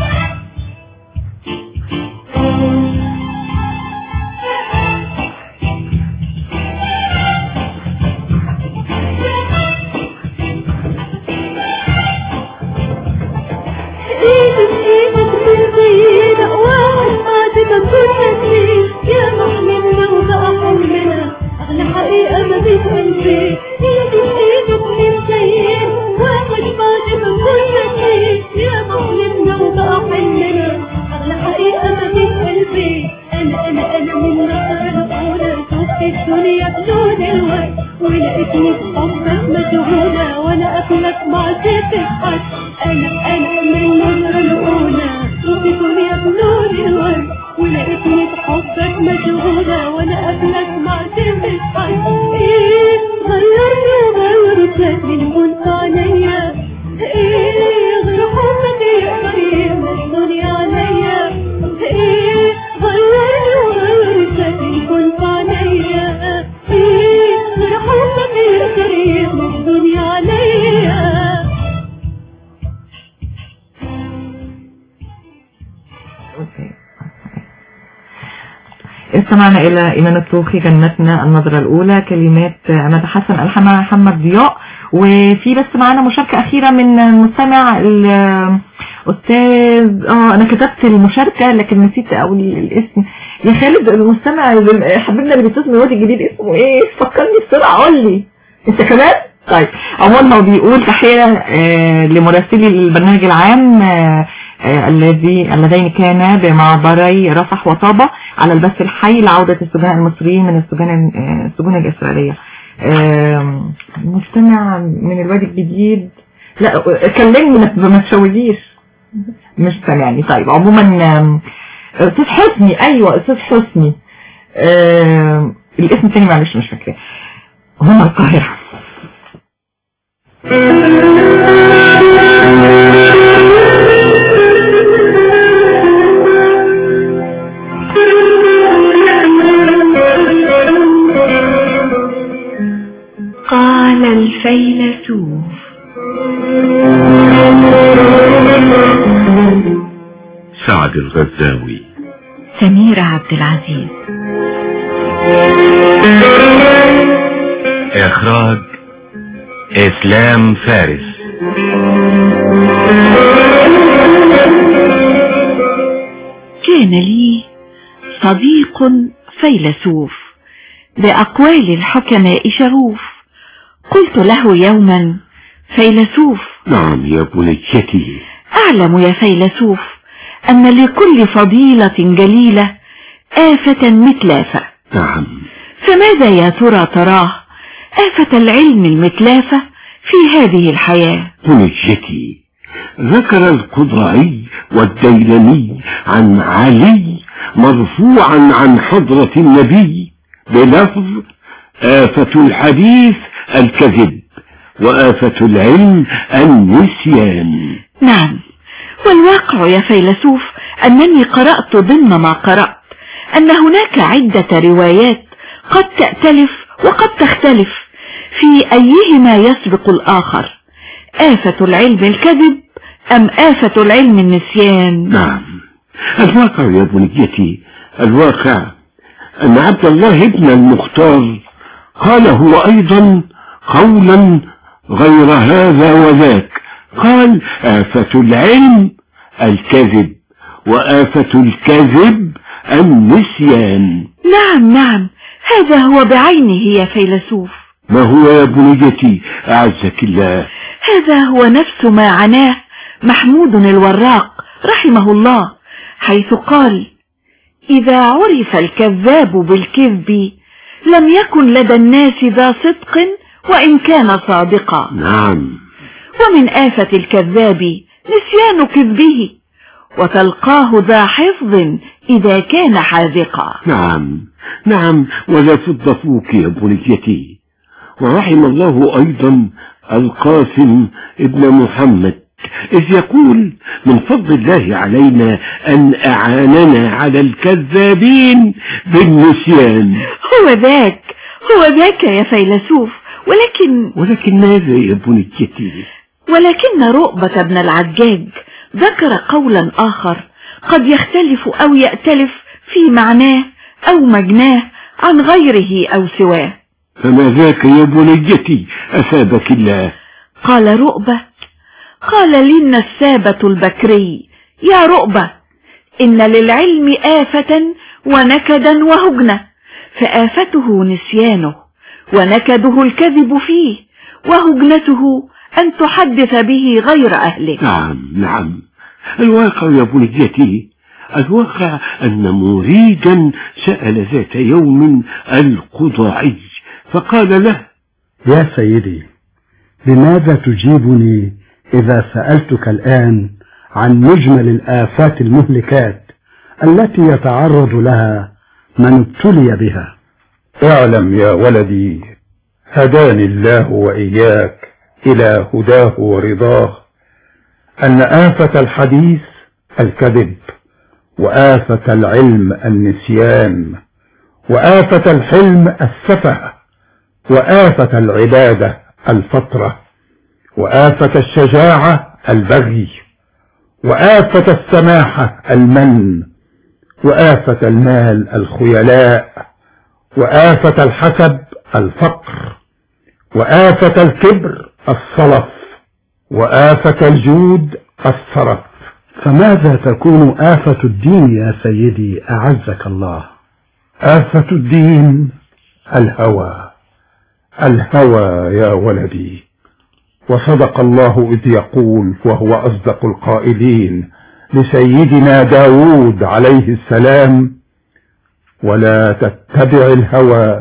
ايدك ايدك بالبيضة واحد بعد ما كنا اتنين يا محملنا وبقى حملنا اغلى حقيقة ما بيتقال فيه ايدك ايدك بالبيض واحد بعد ما كنا اتنين يا محملنا وبقى حملنا اغلى حقيقة ما بيتقال فيه انا انا انا من النظرة الاولى شفت الدنيا بلون الورد ولقيتني بحبك مشغولة وانا قبلك ما تضحك انا انا من النظرة الاولى شفت الدنيا بلون الورد ولقيتني بحبك مشغولة وانا قبلك ما تضحك ايه غيرني وغير الشكل اللي كنت عليا ايه غير حبك يقدر يمشوني عليا ايه غيرني وغير الشكل اللي كنت عليا ايه غير حبك يقدر يمشوني عليا استمعنا إلى إيمان الطوخي جنتنا النظرة الأولى كلمات عماد حسن ألحمها محمد ضياء وفي بس معانا مشاركة أخيرة من المستمع الأستاذ اه أنا كتبت المشاركة لكن نسيت أقول الاسم يا خالد المستمع اللي- حبيبنا اللي بيتصل من الواد الجديد اسمه إيه فكرني بسرعة قول لي أنت كمان؟ طيب عموما هو بيقول تحية آه، لمراسلي البرنامج العام آه، آه، الذي اللذين كانا بمعبري رفح وطابة على البث الحي لعودة السجناء المصريين من السجن آه، السجون الإسرائيلية آم، مستمع من الواد الجديد لا كلمني ما- ما تشوجيش مش سامعني طيب عموما آم، استاذ حسني ايوه استاذ حسني آم، الاسم التاني معلش مش فاكراه هما القاهرة قال الفيلسوف سعد الغزاوي سمير عبد العزيز اخراج اسلام فارس كان لي صديق فيلسوف بأقوال الحكماء شغوف قلت له يوما فيلسوف نعم يا بنيتي أعلم يا فيلسوف أن لكل فضيلة جليلة آفة متلافة نعم فماذا يا ترى تراه آفة العلم المتلافة في هذه الحياة بنيتي ذكر القضائي والديلمي عن علي مرفوعا عن حضرة النبي بلفظ آفة الحديث الكذب وآفة العلم النسيان نعم والواقع يا فيلسوف أنني قرأت ضمن ما قرأت أن هناك عدة روايات قد تأتلف وقد تختلف في أيهما يسبق الآخر آفة العلم الكذب أم آفة العلم النسيان نعم الواقع يا بنيتي الواقع أن عبد الله ابن المختار قال هو أيضا قولا غير هذا وذاك قال آفة العلم الكذب وآفة الكذب النسيان نعم نعم هذا هو بعينه يا فيلسوف ما هو يا بنيتي أعزك الله هذا هو نفس ما عناه محمود الوراق رحمه الله حيث قال إذا عرف الكذاب بالكذب لم يكن لدى الناس ذا صدق وإن كان صادقا نعم ومن آفة الكذاب نسيان كذبه وتلقاه ذا حفظ إذا كان حاذقا نعم نعم ولا صدفوك يا بنيتي ورحم الله أيضا القاسم ابن محمد إذ يقول من فضل الله علينا أن أعاننا على الكذابين بالنسيان هو ذاك هو ذاك يا فيلسوف ولكن ولكن ماذا يا بنيتي ولكن رؤبة بن العجاج ذكر قولا آخر قد يختلف أو يأتلف في معناه أو مجناه عن غيره أو سواه فما ذاك يا بنيتي أثابك الله قال رؤبة قال لي النسابة البكري يا رؤبة إن للعلم آفة ونكدا وهجنة فآفته نسيانه ونكده الكذب فيه وهجنته أن تحدث به غير أهله نعم نعم الواقع يا بنيتي الواقع أن مريدا سأل ذات يوم القضاعي فقال له يا سيدي لماذا تجيبني إذا سألتك الآن عن مجمل الآفات المهلكات التي يتعرض لها من ابتلي بها اعلم يا ولدي هداني الله وإياك إلى هداه ورضاه أن آفة الحديث الكذب وآفة العلم النسيان وآفة الحلم السفه وآفة العبادة الفترة وآفة الشجاعة البغي وآفة السماحة المن وآفة المال الخيلاء وآفة الحسب الفقر وآفة الكبر الصلف وآفة الجود السرف فماذا تكون آفة الدين يا سيدي أعزك الله آفة الدين الهوى الهوى يا ولدي وصدق الله إذ يقول وهو أصدق القائلين لسيدنا داود عليه السلام ولا تتبع الهوى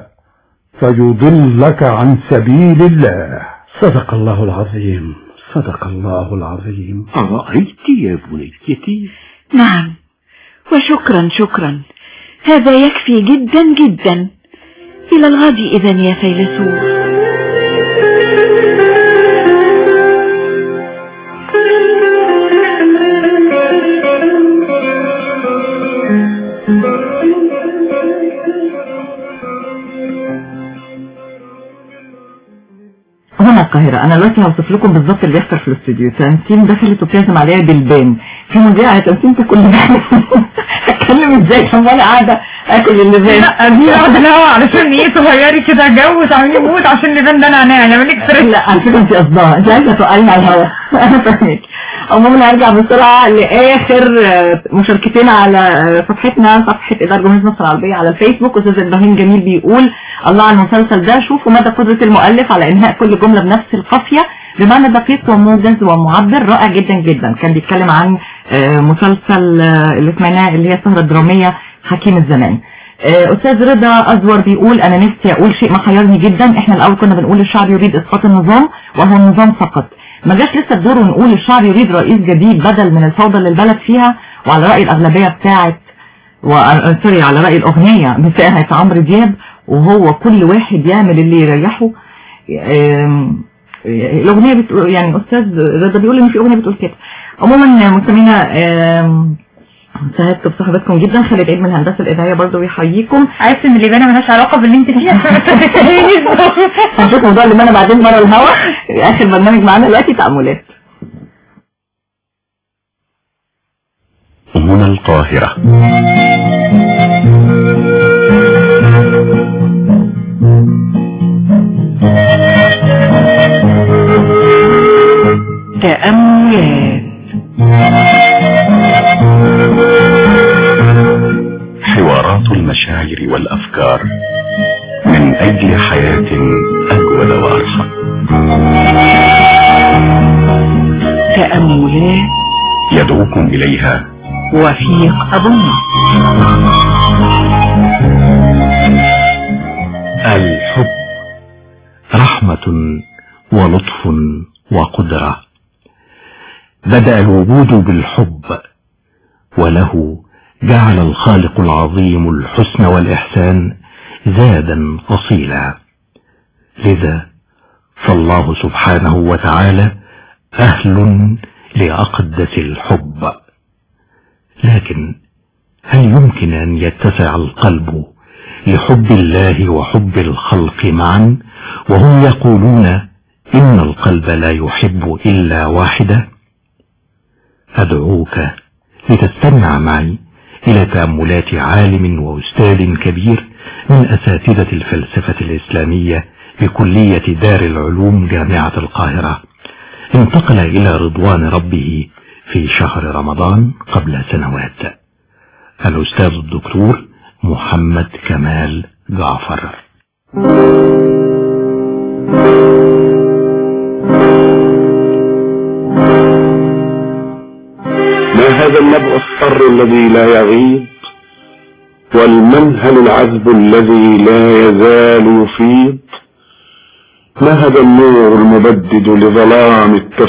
فيضلك عن سبيل الله صدق الله العظيم صدق الله العظيم أرأيت يا بنيتي نعم وشكرا شكرا هذا يكفي جدا جدا إلى الغد إذا يا فيلسوف هنا القاهرة أنا دلوقتي هوصف لكم بالظبط اللي بيحصل في الاستوديو تنسيم دخلت وبتعزم عليها بالبان في مذيعة تنسيم تاكل لبان اتكلم ازاي عشان وانا قاعدة اكل اللبان لا دي واحدة لا علشان ايه تغيري كده جو تعملي موت عشان اللبان ده نعناع نعمل لك ستريس لا على فكرة انت قصدها انت عايزة توقعيني على الهوا انا فاهمك عموما هرجع بسرعة لآخر آه، مشاركتين على آه، صفحتنا صفحة إدارة جمهورية مصر العربية على الفيسبوك أستاذ إبراهيم جميل بيقول الله على المسلسل ده شوفوا مدى قدرة المؤلف على إنهاء كل جملة بنفس القافية بمعنى دقيق وموجز ومعبر رائع جدا جدا كان بيتكلم عن آه، مسلسل آه، اللي سمعناه اللي هي السهرة الدرامية حكيم الزمان آه، استاذ رضا ازور بيقول انا نفسي اقول شيء محيرني جدا احنا الاول كنا بنقول الشعب يريد اسقاط النظام وهو النظام فقط ما جاش لسه الدور ونقول الشعب يريد رئيس جديد بدل من الفوضى اللي البلد فيها وعلى رأي الاغلبية بتاعت و... آه، سوري على رأي الاغنية بتاعت عمرو دياب وهو كل واحد يعمل اللي يريحه آم، الاغنية بتقول يعني استاذ رضا بيقول ان في اغنية بتقول كده عموما مستمعينا آم، سعدت بصحبتكم جدا خالد عيد من الهندسه الاذاعيه برضه بيحييكم عرفت ان اللبانة ملهاش علاقة باللي انت فيه عشان ما تتهينيش هنشوف موضوع اللي انا بعدين بره الهوا اخر برنامج معانا دلوقتي تاملات هنا القاهرة تأملات حوارات المشاعر والأفكار من أجل حياة أجود وأرحم تأملات يدعوكم إليها وفيق أبو النصر الحب رحمة ولطف وقدرة بدأ الوجود بالحب وله جعل الخالق العظيم الحسن والإحسان زادا أصيلا لذا فالله سبحانه وتعالى أهل لأقدس الحب لكن هل يمكن أن يتسع القلب لحب الله وحب الخلق معا وهم يقولون إن القلب لا يحب إلا واحدة أدعوك لتستمع معي إلى تأملات عالم وأستاذ كبير من أساتذة الفلسفة الإسلامية بكلية دار العلوم جامعة القاهرة انتقل إلى رضوان ربه في شهر رمضان قبل سنوات الأستاذ الدكتور محمد كمال جعفر ما هذا النبع الصر الذي لا يغيب والمنهل العذب الذي لا يزال يفيض ما هذا النور المبدد لظلام التفكير